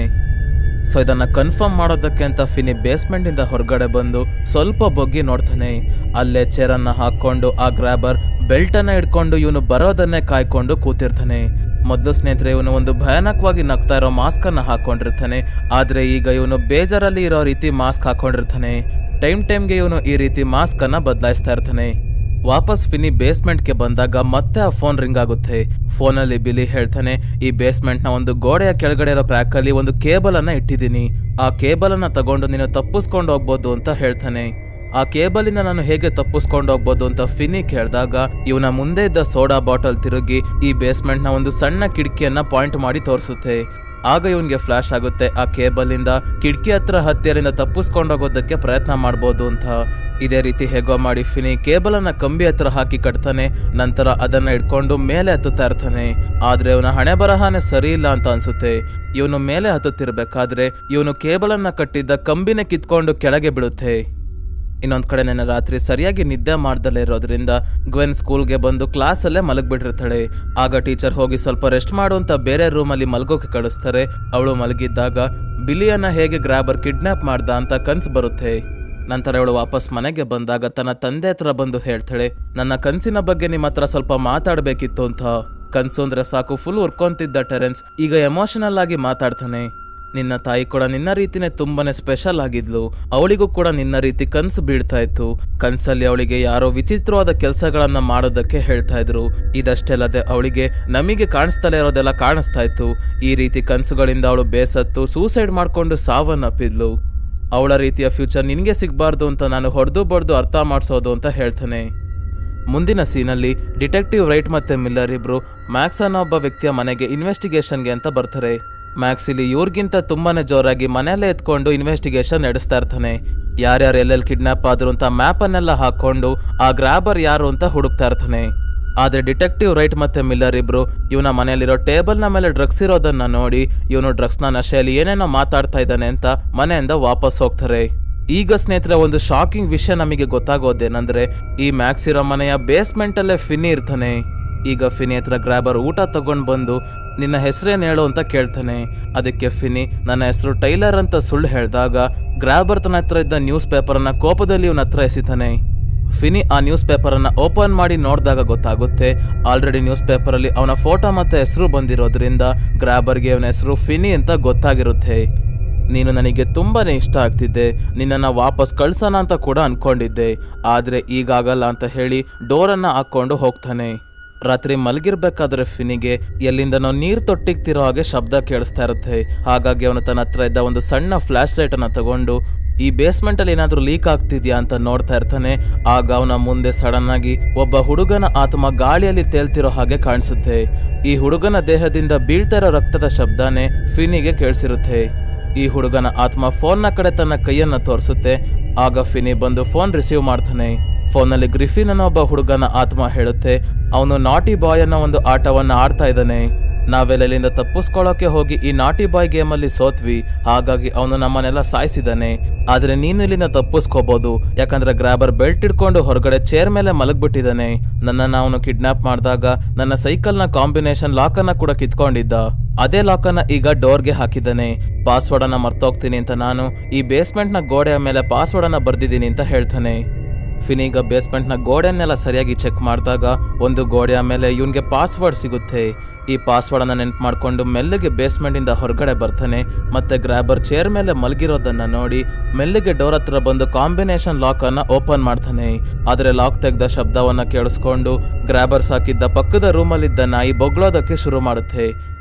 ಸೊ ಇದನ್ನ ಕನ್ಫರ್ಮ್ ಮಾಡೋದಕ್ಕೆ ಅಂತ ಫಿನಿ ಬೇಸ್ಮೆಂಟ್ ಇಂದ ಹೊರಗಡೆ ಬಂದು ಸ್ವಲ್ಪ ಬೊಗ್ಗಿ ನೋಡ್ತಾನೆ ಅಲ್ಲೇ ಚೇರನ್ನ ಹಾಕೊಂಡು ಆ ಗ್ರಾಬರ್ ಬೆಲ್ಟ್ ಅನ್ನ ಇಟ್ಕೊಂಡು ಇವನು ಬರೋದನ್ನೇ ಕಾಯ್ಕೊಂಡು ಕೂತಿರ್ತಾನೆ ಮೊದಲು ಸ್ನೇಹಿತರೆ ಇವನು ಒಂದು ಭಯಾನಕವಾಗಿ ನಗ್ತಾ ಇರೋ ಮಾಸ್ಕ್ ಅನ್ನ ಹಾಕೊಂಡಿರ್ತಾನೆ ಆದ್ರೆ ಈಗ ಇವನು ಬೇಜಾರಲ್ಲಿ ಇರೋ ರೀತಿ ಮಾಸ್ಕ್ ಹಾಕೊಂಡಿರ್ತಾನೆ ಟೈಮ್ ಟೈಮ್ಗೆ ಇವನು ಈ ರೀತಿ ಮಾಸ್ಕ್ ಅನ್ನ ಬದಲಾಯಿಸ್ತಾ ಇರ್ತಾನೆ ವಾಪಸ್ ಫಿನಿ ಬೇಸ್ಮೆಂಟ್ಗೆ ಬಂದಾಗ ಮತ್ತೆ ಆ ಫೋನ್ ರಿಂಗ್ ಆಗುತ್ತೆ ಫೋನಲ್ಲಿ ಬಿಲಿ ಹೇಳ್ತಾನೆ ಈ ಬೇಸ್ಮೆಂಟ್ನ ಒಂದು ಗೋಡೆಯ ಕೆಳಗಡೆ ಇರೋ ಕ್ರ್ಯಾಕಲ್ಲಿ ಒಂದು ಕೇಬಲ್ ಅನ್ನ ಇಟ್ಟಿದ್ದೀನಿ ಆ ಕೇಬಲ್ ಅನ್ನ ತಗೊಂಡು ನೀನು ತಪ್ಪಿಸ್ಕೊಂಡು ಹೋಗ್ಬೋದು ಅಂತ ಹೇಳ್ತಾನೆ ಆ ಕೇಬಲಿಂದ ನಾನು ಹೇಗೆ ತಪ್ಪಿಸ್ಕೊಂಡು ಹೋಗ್ಬೋದು ಅಂತ ಫಿನಿ ಕೇಳಿದಾಗ ಇವನ ಮುಂದೆ ಇದ್ದ ಸೋಡಾ ಬಾಟಲ್ ತಿರುಗಿ ಈ ಬೇಸ್ಮೆಂಟ್ನ ಒಂದು ಸಣ್ಣ ಕಿಟಕಿಯನ್ನ ಪಾಯಿಂಟ್ ಮಾಡಿ ತೋರಿಸುತ್ತೆ ಆಗ ಇವನ್ಗೆ ಫ್ಲಾಶ್ ಆಗುತ್ತೆ ಆ ಕೇಬಲ್ ಇಂದ ಕಿಟಕಿ ಹತ್ರ ಹತ್ತಿರದಿಂದ ತಪ್ಪಿಸ್ಕೊಂಡೋಗೋದಕ್ಕೆ ಪ್ರಯತ್ನ ಮಾಡ್ಬೋದು ಅಂತ ಇದೇ ರೀತಿ ಹೇಗೋ ಮಾಡಿ ಫಿನಿ ಕೇಬಲ್ ಅನ್ನ ಕಂಬಿ ಹತ್ರ ಹಾಕಿ ಕಟ್ತಾನೆ ನಂತರ ಅದನ್ನ ಇಟ್ಕೊಂಡು ಮೇಲೆ ಹತ್ತುತ್ತಾ ಇರ್ತಾನೆ ಆದ್ರೆ ಇವನ ಹಣೆ ಬರಹನೇ ಸರಿ ಇಲ್ಲ ಅಂತ ಅನ್ಸುತ್ತೆ ಇವನು ಮೇಲೆ ಹತ್ತುತ್ತಿರ್ಬೇಕಾದ್ರೆ ಇವನು ಕೇಬಲ್ ಅನ್ನ ಕಟ್ಟಿದ್ದ ಕಂಬಿನೇ ಕಿತ್ಕೊಂಡು ಕೆಳಗೆ ಬೀಳುತ್ತೆ ಇನ್ನೊಂದ್ ಕಡೆ ನೆನ್ನೆ ರಾತ್ರಿ ಸರಿಯಾಗಿ ನಿದ್ದೆ ಮಾಡ್ದಲೇ ಇರೋದ್ರಿಂದ ಗ್ವೆನ್ ಸ್ಕೂಲ್ಗೆ ಬಂದು ಕ್ಲಾಸಲ್ಲೇ ಮಲಗ್ಬಿಟ್ಟಿರ್ತಾಳೆ ಆಗ ಟೀಚರ್ ಹೋಗಿ ಸ್ವಲ್ಪ ರೆಸ್ಟ್ ಮಾಡು ಅಂತ ಬೇರೆ ರೂಮಲ್ಲಿ ಮಲ್ಗೋಕೆ ಕಳಿಸ್ತಾರೆ ಅವಳು ಮಲಗಿದ್ದಾಗ ಬಿಲಿಯನ್ನ ಹೇಗೆ ಗ್ರಾಬರ್ ಕಿಡ್ನಾಪ್ ಮಾಡ್ದ ಅಂತ ಕನ್ಸು ಬರುತ್ತೆ ನಂತರ ಅವಳು ವಾಪಸ್ ಮನೆಗೆ ಬಂದಾಗ ತನ್ನ ತಂದೆ ಹತ್ರ ಬಂದು ಹೇಳ್ತಾಳೆ ನನ್ನ ಕನ್ಸಿನ ಬಗ್ಗೆ ನಿಮ್ಮ ಹತ್ರ ಸ್ವಲ್ಪ ಮಾತಾಡಬೇಕಿತ್ತು ಅಂತ ಕನ್ಸು ಅಂದ್ರೆ ಸಾಕು ಫುಲ್ ಉರ್ಕೊಂತಿದ್ದ ಟೆರೆನ್ಸ್ ಈಗ ಎಮೋಷನಲ್ ಆಗಿ ಮಾತಾಡ್ತಾನೆ ನಿನ್ನ ತಾಯಿ ಕೂಡ ನಿನ್ನ ರೀತಿನೇ ತುಂಬಾನೇ ಸ್ಪೆಷಲ್ ಆಗಿದ್ಲು ಅವಳಿಗೂ ಕೂಡ ನಿನ್ನ ರೀತಿ ಕನ್ಸು ಬೀಳ್ತಾ ಇತ್ತು ಕನ್ಸಲ್ಲಿ ಅವಳಿಗೆ ಯಾರೋ ವಿಚಿತ್ರವಾದ ಕೆಲಸಗಳನ್ನ ಮಾಡೋದಕ್ಕೆ ಹೇಳ್ತಾ ಇದ್ರು ಇದಷ್ಟೇ ಅಲ್ಲದೆ ಅವಳಿಗೆ ನಮಗೆ ಕಾಣಿಸ್ತಲೇ ಇರೋದೆಲ್ಲ ಕಾಣಿಸ್ತಾ ಇತ್ತು ಈ ರೀತಿ ಕನ್ಸುಗಳಿಂದ ಅವಳು ಬೇಸತ್ತು ಸೂಸೈಡ್ ಮಾಡ್ಕೊಂಡು ಸಾವನ್ನಪ್ಪಿದ್ಲು ಅವಳ ರೀತಿಯ ಫ್ಯೂಚರ್ ನಿನಗೆ ಸಿಗಬಾರ್ದು ಅಂತ ನಾನು ಹೊಡೆದು ಬಡ್ದು ಅರ್ಥ ಮಾಡಿಸೋದು ಅಂತ ಹೇಳ್ತಾನೆ ಮುಂದಿನ ಸೀನಲ್ಲಿ ಡಿಟೆಕ್ಟಿವ್ ರೈಟ್ ಮತ್ತೆ ಮಿಲ್ಲರ್ ಇಬ್ರು ಮ್ಯಾಕ್ಸ್ ಅನ್ನೋ ಒಬ್ಬ ವ್ಯಕ್ತಿಯ ಮನೆಗೆ ಇನ್ವೆಸ್ಟಿಗೇಷನ್ಗೆ ಅಂತ ಬರ್ತಾರೆ ಮ್ಯಾಕ್ಸ್ ಇಲ್ಲಿ ಇವ್ರಿಗಿಂತ ತುಂಬಾನೇ ಜೋರಾಗಿ ಮನೆಯಲ್ಲೇ ಎತ್ಕೊಂಡು ಇನ್ವೆಸ್ಟಿಗೇಷನ್ ನಡೆಸ್ತಾ ಇರ್ತಾನೆ ಯಾರ್ಯಾರು ಎಲ್ಲೆಲ್ಲಿ ಕಿಡ್ನಾಪ್ ಆದ್ರು ಅಂತ ಮ್ಯಾಪನ್ನೆಲ್ಲ ಹಾಕೊಂಡು ಆ ಗ್ರಾಬರ್ ಯಾರು ಅಂತ ಹುಡುಕ್ತಾ ಇರ್ತಾನೆ ಆದ್ರೆ ಡಿಟೆಕ್ಟಿವ್ ರೈಟ್ ಮತ್ತೆ ಮಿಲ್ಲರ್ ಇಬ್ರು ಇವನ ಮನೆಯಲ್ಲಿರೋ ಟೇಬಲ್ನ ಮೇಲೆ ಡ್ರಗ್ಸ್ ಇರೋದನ್ನ ನೋಡಿ ಇವನು ಡ್ರಗ್ಸ್ನ ನಶೆಯಲ್ಲಿ ಏನೇನೋ ಮಾತಾಡ್ತಾ ಇದ್ದಾನೆ ಅಂತ ಮನೆಯಿಂದ ವಾಪಸ್ ಹೋಗ್ತಾರೆ ಈಗ ಸ್ನೇಹಿತರೆ ಒಂದು ಶಾಕಿಂಗ್ ವಿಷಯ ನಮಗೆ ಗೊತ್ತಾಗೋದೇನಂದ್ರೆ ಈ ಮ್ಯಾಕ್ಸ್ ಇರೋ ಮನೆಯ ಬೇಸ್ಮೆಂಟ್ ಅಲ್ಲೇ ಫಿನಿ ಇರ್ತಾನೆ ಈಗ ಫಿನಿ ಹತ್ರ ಗ್ರಾಬರ್ ಊಟ ತಗೊಂಡ್ ಬಂದು ನಿನ್ನ ಹೆಸರೇನು ಹೇಳು ಅಂತ ಕೇಳ್ತಾನೆ ಅದಕ್ಕೆ ಫಿನಿ ನನ್ನ ಹೆಸರು ಟೈಲರ್ ಅಂತ ಸುಳ್ಳು ಹೇಳಿದಾಗ ಗ್ರಾಬರ್ ತನ್ನ ಹತ್ರ ಇದ್ದ ನ್ಯೂಸ್ ಪೇಪರನ್ನ ಕೋಪದಲ್ಲಿ ಇವನ ಹತ್ರ ಎಸಿತಾನೆ ಫಿನಿ ಆ ನ್ಯೂಸ್ ಪೇಪರನ್ನ ಓಪನ್ ಮಾಡಿ ನೋಡಿದಾಗ ಗೊತ್ತಾಗುತ್ತೆ ಆಲ್ರೆಡಿ ನ್ಯೂಸ್ ಪೇಪರಲ್ಲಿ ಅವನ ಫೋಟೋ ಮತ್ತೆ ಹೆಸರು ಬಂದಿರೋದ್ರಿಂದ ಗ್ರಾಬರ್ಗೆ ಅವನ ಹೆಸರು ಫಿನಿ ಅಂತ ಗೊತ್ತಾಗಿರುತ್ತೆ ನೀನು ನನಗೆ ತುಂಬಾನೇ ಇಷ್ಟ ಆಗ್ತಿದ್ದೆ ನಿನ್ನನ್ನು ವಾಪಸ್ ಕಳ್ಸೋಣ ಅಂತ ಕೂಡ ಅನ್ಕೊಂಡಿದ್ದೆ ಆದರೆ ಈಗಾಗಲ್ಲ ಅಂತ ಹೇಳಿ ಡೋರನ್ನು ಹಾಕ್ಕೊಂಡು ಹೋಗ್ತಾನೆ ರಾತ್ರಿ ಮಲಗಿರ್ಬೇಕಾದ್ರೆ ಫಿನಿಗೆ ಎಲ್ಲಿಂದನೋ ನೀರ್ ತೊಟ್ಟಿಗ್ತಿರೋ ಹಾಗೆ ಶಬ್ದ ಕೇಳಿಸ್ತಾ ಇರುತ್ತೆ ಹಾಗಾಗಿ ಅವನು ತನ್ನ ಹತ್ರ ಇದ್ದ ಒಂದು ಸಣ್ಣ ಫ್ಲಾಶ್ ಲೈಟ್ ಅನ್ನ ತಗೊಂಡು ಈ ಬೇಸ್ಮೆಂಟ್ ಅಲ್ಲಿ ಏನಾದ್ರೂ ಲೀಕ್ ಆಗ್ತಿದ್ಯಾ ಅಂತ ನೋಡ್ತಾ ಇರ್ತಾನೆ ಆಗ ಅವನ ಮುಂದೆ ಸಡನ್ ಆಗಿ ಒಬ್ಬ ಹುಡುಗನ ಆತ್ಮ ಗಾಳಿಯಲ್ಲಿ ತೇಲ್ತಿರೋ ಹಾಗೆ ಕಾಣಿಸುತ್ತೆ ಈ ಹುಡುಗನ ದೇಹದಿಂದ ಬೀಳ್ತಾ ಇರೋ ರಕ್ತದ ಶಬ್ದನೇ ಫಿನಿಗೆ ಕೇಳಿಸಿರುತ್ತೆ ಈ ಹುಡುಗನ ಆತ್ಮ ಫೋನ್ನ ಕಡೆ ತನ್ನ ಕೈಯನ್ನ ತೋರಿಸುತ್ತೆ ಆಗ ಫಿನಿ ಬಂದು ಫೋನ್ ರಿಸೀವ್ ಮಾಡ್ತಾನೆ ಫೋನಲ್ಲಿ ಗ್ರಿಫಿನ್ ಅನ್ನೋ ಒಬ್ಬ ಹುಡುಗನ ಆತ್ಮ ಹೇಳುತ್ತೆ ಅವನು ನಾಟಿ ಬಾಯ್ ಅನ್ನೋ ಒಂದು ಆಟವನ್ನ ಆಡ್ತಾ ಇದ್ದಾನೆ ನಾವೆಲ್ಲಿಂದ ತಪ್ಪಿಸ್ಕೊಳ್ಳೋಕೆ ಹೋಗಿ ಈ ನಾಟಿ ಬಾಯ್ ಗೇಮಲ್ಲಿ ಸೋತ್ವಿ ಹಾಗಾಗಿ ಅವನು ನಮ್ಮನ್ನೆಲ್ಲ ಸಾಯಿಸಿದಾನೆ ಆದ್ರೆ ನೀನು ಇಲ್ಲಿಂದ ತಪ್ಪಿಸ್ಕೋಬಹುದು ಯಾಕಂದ್ರೆ ಗ್ರಾಬರ್ ಬೆಲ್ಟ್ ಇಟ್ಕೊಂಡು ಹೊರಗಡೆ ಚೇರ್ ಮೇಲೆ ಮಲಗ್ಬಿಟ್ಟಿದ್ದಾನೆ ನನ್ನನ್ನ ಅವನು ಕಿಡ್ನಾಪ್ ಮಾಡಿದಾಗ ನನ್ನ ಸೈಕಲ್ನ ಕಾಂಬಿನೇಷನ್ ಲಾಕ್ ಅನ್ನ ಕೂಡ ಕಿತ್ಕೊಂಡಿದ್ದ ಅದೇ ಲಾಕ್ ಅನ್ನ ಈಗ ಡೋರ್ಗೆ ಹಾಕಿದ್ದಾನೆ ಪಾಸ್ವರ್ಡ್ ಅನ್ನ ಮರ್ತೋಗ್ತೀನಿ ಅಂತ ನಾನು ಈ ಬೇಸ್ಮೆಂಟ್ ನ ಗೋಡೆಯ ಮೇಲೆ ಪಾಸ್ವರ್ಡ್ ಅನ್ನ ಬರ್ದಿದ್ದೀನಿ ಅಂತ ಹೇಳ್ತಾನೆ ಫಿನೀಗ ಬೇಸ್ಮೆಂಟ್ನ ಗೋಡೆಯನ್ನೆಲ್ಲ ಸರಿಯಾಗಿ ಚೆಕ್ ಮಾಡಿದಾಗ ಒಂದು ಗೋಡೆಯ ಮೇಲೆ ಇವನ್ಗೆ ಪಾಸ್ವರ್ಡ್ ಸಿಗುತ್ತೆ ಈ ಪಾಸ್ವರ್ಡ್ ಅನ್ನ ನೆನ್ಪು ಮಾಡ್ಕೊಂಡು ಮೆಲ್ಲಗೆ ಬೇಸ್ಮೆಂಟ್ ಇಂದ ಹೊರಗಡೆ ಬರ್ತಾನೆ ಮತ್ತೆ ಗ್ರಾಬರ್ ಚೇರ್ ಮೇಲೆ ಮಲಗಿರೋದನ್ನ ನೋಡಿ ಮೆಲ್ಲಗೆ ಡೋರ್ ಹತ್ರ ಬಂದು ಕಾಂಬಿನೇಷನ್ ಲಾಕ್ ಅನ್ನ ಓಪನ್ ಮಾಡ್ತಾನೆ ಆದ್ರೆ ಲಾಕ್ ತೆಗೆದ ಶಬ್ದವನ್ನ ಕೇಳಿಸ್ಕೊಂಡು ಗ್ರಾಬರ್ಸ್ ಹಾಕಿದ್ದ ಪಕ್ಕದ ರೂಮಲ್ಲಿದ್ದ ನಾಯಿ ಬೊಗಳೋದಕ್ಕೆ ಶುರು ಮಾಡುತ್ತೆ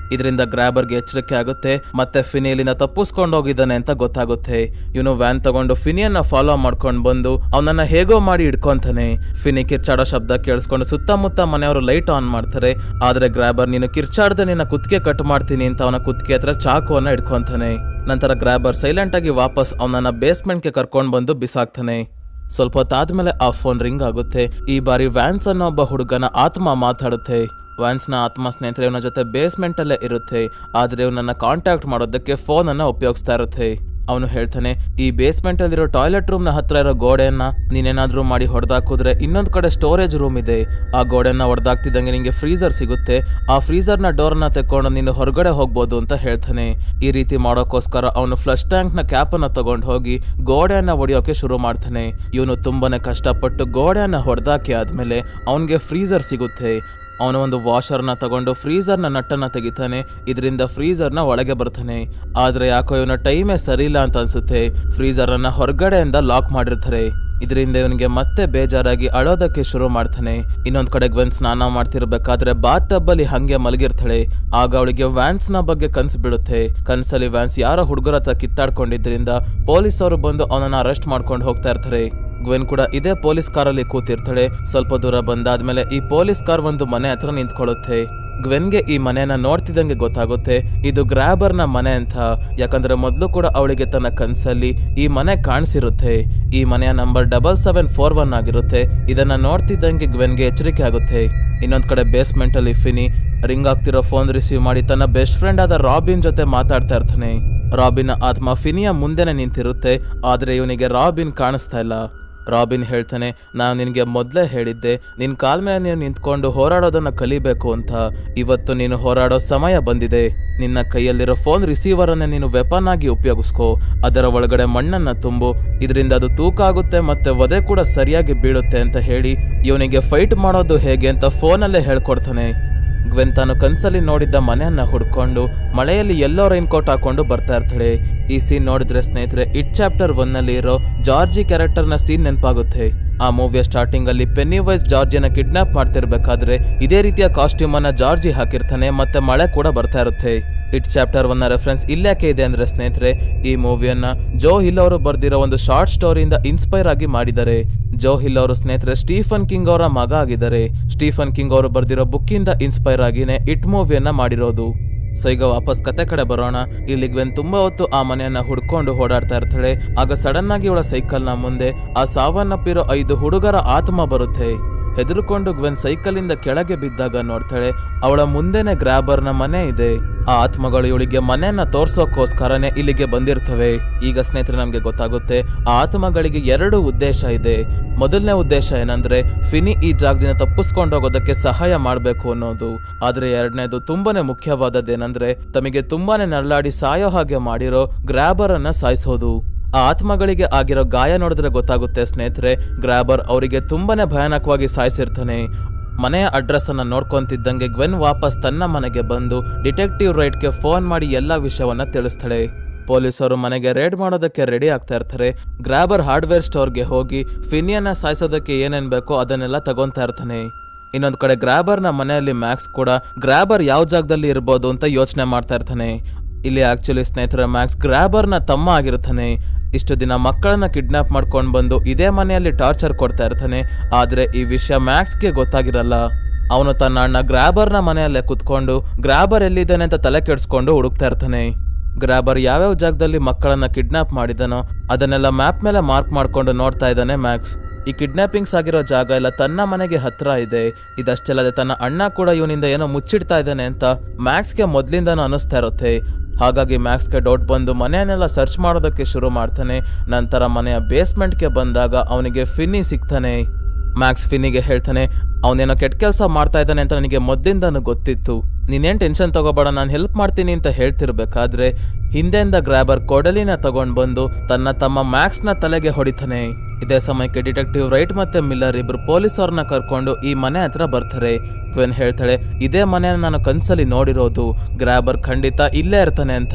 ಇದರಿಂದ ಗ್ರಾಬರ್ಗೆ ಎಚ್ಚರಿಕೆ ಆಗುತ್ತೆ ಮತ್ತೆ ಫಿನಿ ಇಲ್ಲಿಂದ ತಪ್ಪಿಸ್ಕೊಂಡು ಹೋಗಿದ್ದಾನೆ ಅಂತ ಗೊತ್ತಾಗುತ್ತೆ ಇವನು ವ್ಯಾನ್ ತಗೊಂಡು ಫಿನಿಯನ್ನ ಫಾಲೋ ಮಾಡ್ಕೊಂಡು ಬಂದು ಅವನನ್ನ ಹೇಗೋ ಮಾಡಿ ಹಿಡ್ಕೊಂತಾನೆ ಫಿನಿ ಕಿರ್ಚಾಡೋ ಶಬ್ದ ಕೇಳಿಸ್ಕೊಂಡು ಸುತ್ತಮುತ್ತ ಮನೆಯವರು ಲೈಟ್ ಆನ್ ಮಾಡ್ತಾರೆ ಆದ್ರೆ ಗ್ರಾಬರ್ ನೀನು ಕಿರ್ಚಾಡ್ದೆ ನಿನ್ನ ಕುತ್ತಿಗೆ ಕಟ್ ಮಾಡ್ತೀನಿ ಅಂತ ಅವನ ಕುತ್ತಿಗೆ ಹತ್ರ ಚಾಕುವನ್ನ ಹಿಡ್ಕೊಂತಾನೆ ನಂತರ ಗ್ರಾಬರ್ ಸೈಲೆಂಟ್ ಆಗಿ ವಾಪಸ್ ಅವನನ್ನ ಬೇಸ್ಮೆಂಟ್ಗೆ ಕರ್ಕೊಂಡು ಬಂದು ಬಿಸಾಕ್ತಾನೆ ಸ್ವಲ್ಪ ಹೊತ್ತಾದ್ಮೇಲೆ ಆ ಫೋನ್ ರಿಂಗ್ ಆಗುತ್ತೆ ಈ ಬಾರಿ ವ್ಯಾನ್ಸ್ ಅನ್ನೋ ಒಬ್ಬ ಹುಡುಗನ ಆತ್ಮ ಮಾತಾಡುತ್ತೆ ವ್ಯಾನ್ಸ್ನ ಆತ್ಮ ಸ್ನೇಹಿತರೆ ಇವನ ಜೊತೆ ಬೇಸ್ಮೆಂಟ್ ಅಲ್ಲೇ ಇರುತ್ತೆ ಆದ್ರೆ ಇವನನ್ನ ಕಾಂಟ್ಯಾಕ್ಟ್ ಮಾಡೋದಕ್ಕೆ ಫೋನ್ ಅನ್ನ ಉಪಯೋಗಿಸ್ತಾ ಇರುತ್ತೆ ಅವನು ಹೇಳ್ತಾನೆ ಈ ಬೇಸ್ಮೆಂಟ್ ಅಲ್ಲಿರೋ ಟಾಯ್ಲೆಟ್ ರೂಮ್ ನ ಹತ್ರ ಇರೋ ಗೋಡೆಯನ್ನ ನೀನೇನಾದ್ರೂ ಮಾಡಿ ಹೊಡೆದಾಕಿದ್ರೆ ಇನ್ನೊಂದ್ ಕಡೆ ಸ್ಟೋರೇಜ್ ರೂಮ್ ಇದೆ ಆ ಗೋಡೆಯನ್ನ ಹೊಡೆದಾಕ್ತಿದ್ದಂಗೆ ನಿಂಗೆ ಫ್ರೀಸರ್ ಸಿಗುತ್ತೆ ಆ ಫ್ರೀಸರ್ ನ ಡೋರ್ ನ ತೆಕ್ಕೊಂಡು ನೀನು ಹೊರಗಡೆ ಹೋಗ್ಬೋದು ಅಂತ ಹೇಳ್ತಾನೆ ಈ ರೀತಿ ಮಾಡೋಕ್ಕೋಸ್ಕರ ಅವನು ಫ್ಲಶ್ ಟ್ಯಾಂಕ್ ನ ಕ್ಯಾಪ್ ಅನ್ನ ತಗೊಂಡು ಹೋಗಿ ಗೋಡೆಯನ್ನ ಹೊಡೆಯೋಕೆ ಶುರು ಮಾಡ್ತಾನೆ ಇವನು ತುಂಬಾನೇ ಕಷ್ಟಪಟ್ಟು ಗೋಡೆಯನ್ನ ಹೊಡೆದಾಕಿ ಆದ್ಮೇಲೆ ಅವನಿಗೆ ಫ್ರೀಸರ್ ಸಿಗುತ್ತೆ ಅವನು ಒಂದು ವಾಷರ್ನ ತಗೊಂಡು ಫ್ರೀಸರ್ನ ನಟ್ಟನ್ನ ತೆಗಿತಾನೆ ಇದರಿಂದ ಫ್ರೀಸರ್ನ ಒಳಗೆ ಬರ್ತಾನೆ ಆದ್ರೆ ಯಾಕೋ ಇವನ ಟೈಮೇ ಸರಿಯಿಲ್ಲ ಅಂತ ಅನ್ಸುತ್ತೆ ಫ್ರೀಸರ್ ಅನ್ನ ಹೊರಗಡೆಯಿಂದ ಲಾಕ್ ಮಾಡಿರ್ತಾರೆ ಇದರಿಂದ ಇವನಿಗೆ ಮತ್ತೆ ಬೇಜಾರಾಗಿ ಅಳೋದಕ್ಕೆ ಶುರು ಮಾಡ್ತಾನೆ ಇನ್ನೊಂದ್ ಕಡೆ ಗ್ವೆನ್ ಸ್ನಾನ ಮಾಡ್ತಿರ್ಬೇಕಾದ್ರೆ ಬಾತ್ ಟಬ್ ಅಲ್ಲಿ ಹಂಗೆ ಮಲಗಿರ್ತಾಳೆ ಆಗ ಅವಳಿಗೆ ವ್ಯಾನ್ಸ್ ನ ಬಗ್ಗೆ ಕನ್ಸು ಬೀಳುತ್ತೆ ಕನ್ಸಲ್ಲಿ ವ್ಯಾನ್ಸ್ ಯಾರೋ ಹುಡುಗರ ಹತ್ರ ಕಿತ್ತಾಡ್ಕೊಂಡಿದ್ರಿಂದ ಪೊಲೀಸ್ ಅವರು ಬಂದು ಅವನನ್ನ ಅರೆಸ್ಟ್ ಮಾಡ್ಕೊಂಡು ಹೋಗ್ತಾ ಇರ್ತಾರೆ ಗ್ವೆನ್ ಕೂಡ ಇದೇ ಪೊಲೀಸ್ ಕಾರಲ್ಲಿ ಕೂತಿರ್ತಾಳೆ ಸ್ವಲ್ಪ ದೂರ ಬಂದಾದ್ಮೇಲೆ ಈ ಪೊಲೀಸ್ ಕಾರ್ ಒಂದು ಮನೆ ಹತ್ರ ನಿಂತ್ಕೊಳ್ಳುತ್ತೆ ಗ್ವೆನ್ಗೆ ಈ ಮನೆನ ನೋಡ್ತಿದ್ದಂಗೆ ಗೊತ್ತಾಗುತ್ತೆ ಇದು ಗ್ರಾಬರ್ನ ಮನೆ ಅಂತ ಯಾಕಂದ್ರೆ ಮೊದಲು ಕೂಡ ಅವಳಿಗೆ ತನ್ನ ಕನ್ಸಲ್ಲಿ ಈ ಮನೆ ಕಾಣಿಸಿರುತ್ತೆ ಈ ಮನೆಯ number double seven four one ಆಗಿರುತ್ತೆ ಇದನ್ನ ನೋಡ್ತಿದ್ದಂಗೆ ಗ್ವೆನ್ಗೆ ಎಚ್ಚರಿಕೆ ಆಗುತ್ತೆ ಇನ್ನೊಂದ್ ಕಡೆ ಬೇಸ್ಮೆಂಟ್ ಅಲ್ಲಿ ಫಿನಿ ರಿಂಗ್ ಆಗ್ತಿರೋ ಫೋನ್ ರಿಸೀವ್ ಮಾಡಿ ತನ್ನ ಬೆಸ್ಟ್ ಫ್ರೆಂಡ್ ಆದ ರಾಬಿನ್ ಜೊತೆ ಮಾತಾಡ್ತಾ ಇರ್ತಾನೆ ರಾಬಿನ್ ಆತ್ಮ ಫಿನಿಯ ಮುಂದೆನೆ ನಿಂತಿರುತ್ತೆ ಆದ್ರೆ ಇವನಿಗೆ ರಾಬಿನ್ ಕಾಣಿಸ್ತಾ ಇಲ್ಲ ರಾಬಿನ್ ಹೇಳ್ತಾನೆ ನಾನು ನಿನಗೆ ಮೊದಲೇ ಹೇಳಿದ್ದೆ ನಿನ್ನ ಕಾಲ್ ಮೇಲೆ ನೀನು ನಿಂತ್ಕೊಂಡು ಹೋರಾಡೋದನ್ನ ಕಲಿಬೇಕು ಅಂತ ಇವತ್ತು ನೀನು ಹೋರಾಡೋ ಸಮಯ ಬಂದಿದೆ ನಿನ್ನ ಕೈಯಲ್ಲಿರೋ ಫೋನ್ ರಿಸೀವರ್ ಅನ್ನ ನೀನು ವೆಪನ್ ಆಗಿ ಉಪಯೋಗಿಸ್ಕೋ ಅದರ ಒಳಗಡೆ ಮಣ್ಣನ್ನ ತುಂಬು ಇದರಿಂದ ಅದು ತೂಕ ಆಗುತ್ತೆ ಮತ್ತೆ ವಧೆ ಕೂಡ ಸರಿಯಾಗಿ ಬೀಳುತ್ತೆ ಅಂತ ಹೇಳಿ ಇವನಿಗೆ ಫೈಟ್ ಮಾಡೋದು ಹೇಗೆ ಅಂತ ಫೋನಲ್ಲೇ ಹೇಳ್ಕೊಡ್ತಾನೆ ಗ್ವೆನ್ ತಾನು ಕನ್ಸಲ್ಲಿ ನೋಡಿದ್ದ ಮನೆಯನ್ನ ಹುಡ್ಕೊಂಡು ಮಳೆಯಲ್ಲಿ ಎಲ್ಲೋ ರೈನ್ ಕೋಟ್ ಹಾಕೊಂಡು ಬರ್ತಾ ಇರ್ತಾಳೆ ಈ ಸೀನ್ ನೋಡಿದ್ರೆ ಸ್ನೇಹಿತರೆ ಇಟ್ ಚಾಪ್ಟರ್ ಒನ್ ನಲ್ಲಿ ಇರೋ ಜಾರ್ಜಿ ಕ್ಯಾರೆಕ್ಟರ್ನ ಸೀನ್ ನೆನಪಾಗುತ್ತೆ ಆ ಮೂವಿಯ ಸ್ಟಾರ್ಟಿಂಗ್ ಅಲ್ಲಿ ಪೆನ್ನಿ ವೈಸ್ ಜಾರ್ಜಿಯನ್ನ ಕಿಡ್ನಾಪ್ ಮಾಡ್ತಿರ್ಬೇಕಾದ್ರೆ ಇದೇ ರೀತಿಯ ಕಾಸ್ಟ್ಯೂಮ್ ಅನ್ನ ಜಾರ್ಜಿ ಹಾಕಿರ್ತಾನೆ ಮತ್ತೆ ಮಳೆ ಕೂಡ ಬರ್ತಾ ಇರುತ್ತೆ ಇಟ್ ಚಾಪ್ಟರ್ ಒನ್ ರೆಫರೆನ್ಸ್ ಇಲ್ಲಾಕೆ ಇದೆ ಅಂದ್ರೆ ಸ್ನೇಹಿತರೆ ಈ ಮೂವಿಯನ್ನ ಜೋ ಹಿಲ್ ಅವರು ಬರ್ದಿರೋ ಒಂದು ಶಾರ್ಟ್ ಸ್ಟೋರಿಯಿಂದ ಇನ್ಸ್ಪೈರ್ ಆಗಿ ಮಾಡಿದ್ದಾರೆ ಜೋ ಹಿಲ್ ಅವರು ಸ್ನೇಹಿತರೆ ಸ್ಟೀಫನ್ ಕಿಂಗ್ ಅವರ ಮಗ ಆಗಿದ್ದಾರೆ ಸ್ಟೀಫನ್ ಕಿಂಗ್ ಅವರು ಬರ್ದಿರೋ ಬುಕ್ಕಿಂದ ಇನ್ಸ್ಪೈರ್ ಆಗಿನೇ ಇಟ್ ಮೂವಿಯನ್ನ ಮಾಡಿರೋದು ಸೊ ಈಗ ವಾಪಸ್ ಕತೆ ಕಡೆ ಬರೋಣ ಇಲ್ಲಿ ಗ್ವೆನ್ ತುಂಬಾ ಹೊತ್ತು ಆ ಮನೆಯನ್ನ ಹುಡ್ಕೊಂಡು ಓಡಾಡ್ತಾ ಇರ್ತಾಳೆ ಆಗ ಸಡನ್ ಆಗಿ ಇವಳ ಸೈಕಲ್ನ ಮುಂದೆ ಆ ಸಾವನ್ನಪ್ಪಿರೋ ಐದು ಹುಡುಗರ ಆತ್ಮ ಬರುತ್ತೆ ಹೆದರ್ಕೊಂಡು ಗ್ವೆನ್ ಸೈಕಲಿಂದ ಕೆಳಗೆ ಬಿದ್ದಾಗ ನೋಡ್ತಾಳೆ ಅವಳ ಮುಂದೆನೆ ಗ್ರಾಬರ್ನ ಮನೆ ಇದೆ ಆ ಆತ್ಮಗಳು ಇವಳಿಗೆ ಮನೆಯನ್ನ ತೋರ್ಸೋಕ್ಕೋಸ್ಕರನೇ ಇಲ್ಲಿಗೆ ಬಂದಿರ್ತವೆ ಈಗ ಸ್ನೇಹಿತರೆ ನಮ್ಗೆ ಗೊತ್ತಾಗುತ್ತೆ ಆ ಆತ್ಮಗಳಿಗೆ ಎರಡು ಉದ್ದೇಶ ಇದೆ ಮೊದಲನೇ ಉದ್ದೇಶ ಏನಂದ್ರೆ ಫಿನಿ ಈ ಜಾಗದಿಂದ ತಪ್ಪಿಸ್ಕೊಂಡು ಹೋಗೋದಕ್ಕೆ ಸಹಾಯ ಮಾಡಬೇಕು ಅನ್ನೋದು ಆದ್ರೆ ಎರಡನೇದು ತುಂಬಾನೇ ಮುಖ್ಯವಾದದ್ದೇನಂದ್ರೆ ತಮಗೆ ತುಂಬಾನೇ ನರಳಾಡಿ ಸಾಯೋ ಹಾಗೆ ಮಾಡಿರೋ ಗ್ರಾಬರ್ ಅನ್ನ ಸಾಯಿಸೋದು ಆ ಆತ್ಮಗಳಿಗೆ ಆಗಿರೋ ಗಾಯ ನೋಡಿದ್ರೆ ಗೊತ್ತಾಗುತ್ತೆ ಸ್ನೇಹಿತರೆ ಗ್ರಾಬರ್ ಅವರಿಗೆ ತುಂಬಾನೇ ಭಯಾನಕವಾಗಿ ಸಾಯಿಸಿರ್ತಾನೆ ಮನೆಯ ಅಡ್ರೆಸ್ ಅನ್ನ ನೋಡ್ಕೊಂತಿದ್ದಂಗೆ ಗ್ವೆನ್ ವಾಪಸ್ ತನ್ನ ಮನೆಗೆ ಬಂದು ಡಿಟೆಕ್ಟಿವ್ ರೈಟ್ಗೆ ಫೋನ್ ಮಾಡಿ ಎಲ್ಲ ವಿಷಯವನ್ನ ತಿಳಿಸ್ತಾಳೆ ಪೊಲೀಸರು ಮನೆಗೆ ರೇಡ್ ಮಾಡೋದಕ್ಕೆ ರೆಡಿ ಆಗ್ತಾ ಇರ್ತಾರೆ ಗ್ರಾಬರ್ ಹಾರ್ಡ್ವೇರ್ ಸ್ಟೋರ್ಗೆ ಹೋಗಿ ಫಿನಿಯನ್ನ ಸಾಯಿಸೋದಕ್ಕೆ ಏನೇನ್ ಬೇಕೋ ಅದನ್ನೆಲ್ಲ ತಗೊಂತಾ ಇರ್ತಾನೆ ಇನ್ನೊಂದು ಕಡೆ ಗ್ರಾಬರ್ನ ಮನೆಯಲ್ಲಿ ಮ್ಯಾಕ್ಸ್ ಕೂಡ ಗ್ರಾಬರ್ ಯಾವ ಜಾಗದಲ್ಲಿ ಇರ್ಬೋದು ಅಂತ ಯೋಚನೆ ಮಾಡ್ತಾ ಇರ್ತಾನೆ ಇಲ್ಲಿ ಆಕ್ಚುಲಿ ಸ್ನೇಹಿತರ ಮ್ಯಾಕ್ಸ್ ಗ್ರಾಬರ್ನ ತಮ್ಮ ಆಗಿರ್ತಾನೆ ಇಷ್ಟು ದಿನ ಮಕ್ಕಳನ್ನ ಕಿಡ್ನಾಪ್ ಮಾಡ್ಕೊಂಡು ಬಂದು ಇದೇ ಮನೆಯಲ್ಲಿ ಟಾರ್ಚರ್ ಕೊಡ್ತಾ ಇರ್ತಾನೆ ಆದ್ರೆ ಈ ವಿಷಯ ಮ್ಯಾಕ್ಸ್ಗೆ ಗೊತ್ತಾಗಿರಲ್ಲ ಅವನು ತನ್ನ ಅಣ್ಣ ಗ್ರಾಬರ್ನ ಮನೆಯಲ್ಲೇ ಕುತ್ಕೊಂಡು ಗ್ರಾಬರ್ ಎಲ್ಲಿದ್ದಾನೆ ಅಂತ ತಲೆ ಕೆಡಿಸ್ಕೊಂಡು ಹುಡುಕ್ತಾ ಇರ್ತಾನೆ ಗ್ರಾಬರ್ ಯಾವ್ಯಾವ ಜಾಗದಲ್ಲಿ ಮಕ್ಕಳನ್ನ ಕಿಡ್ನಾಪ್ ಮಾಡಿದನೋ ಅದನ್ನೆಲ್ಲ ಮ್ಯಾಪ್ ಮೇಲೆ ಮಾರ್ಕ್ ಮಾಡ್ಕೊಂಡು ನೋಡ್ತಾ ಇದ್ದಾನೆ ಮ್ಯಾಕ್ಸ್ ಈ ಕಿಡ್ನಾಪಿಂಗ್ಸ್ ಆಗಿರೋ ಜಾಗ ಎಲ್ಲ ತನ್ನ ಮನೆಗೆ ಹತ್ರ ಇದೆ ಇದಷ್ಟಲ್ಲದೆ ತನ್ನ ಅಣ್ಣ ಕೂಡ ಇವನಿಂದ ಏನೋ ಮುಚ್ಚಿಡ್ತಾ ಇದ್ದಾನೆ ಅಂತ ಮ್ಯಾಕ್ಸ್ಗೆ ಮೊದ್ಲಿಂದನೂ ಅನಿಸ್ತಾ ಇರುತ್ತೆ ಹಾಗಾಗಿ ಮ್ಯಾಕ್ಸ್ಗೆ ಡೌಟ್ ಬಂದು ಮನೆಯನ್ನೆಲ್ಲ ಸರ್ಚ್ ಮಾಡೋದಕ್ಕೆ ಶುರು ಮಾಡ್ತಾನೆ ನಂತರ ಮನೆಯ ಬೇಸ್ಮೆಂಟ್ಗೆ ಬಂದಾಗ ಅವನಿಗೆ ಫಿನ್ನಿ ಸಿಗ್ತಾನೆ ಮ್ಯಾಕ್ಸ್ ಫಿನ್ನಿಗೆ ಹೇಳ್ತಾನೆ ಅವನೇನೋ ಕೆಟ್ಟ ಕೆಲಸ ಮಾಡ್ತಾ ಇದ್ದಾನೆ ಅಂತ ನನಗೆ ಮೊದ್ಲಿಂದನೂ ಗೊತ್ತಿತ್ತು ನೀನೇನ್ ಟೆನ್ಷನ್ ತಗೋಬೇಡ ನಾನು ಹೆಲ್ಪ್ ಮಾಡ್ತೀನಿ ಅಂತ ಹೇಳ್ತಿರ್ಬೇಕಾದ್ರೆ ಹಿಂದೆಯಿಂದ ಗ್ರಾಬರ್ ಕೊಡಲಿನ ತಗೊಂಡ್ ಬಂದು ತನ್ನ ತಮ್ಮ ಮ್ಯಾಕ್ಸ್ನ ತಲೆಗೆ ಹೊಡಿತಾನೆ ಇದೇ ಸಮಯಕ್ಕೆ ಡಿಟೆಕ್ಟಿವ್ ರೈಟ್ ಮತ್ತೆ ಮಿಲ್ಲರ್ ಇಬ್ರು ಪೊಲೀಸ್ ಅವ್ರನ್ನ ಕರ್ಕೊಂಡು ಈ ಮನೆ ಹತ್ರ ಬರ್ತಾರೆ ಕ್ವೆನ್ ಹೇಳ್ತಾಳೆ ಇದೇ ಮನೆನ ನಾನು ಕನ್ಸಲ್ಲಿ ನೋಡಿರೋದು ಗ್ರಾಬರ್ ಖಂಡಿತ ಇಲ್ಲೇ ಇರ್ತಾನೆ ಅಂತ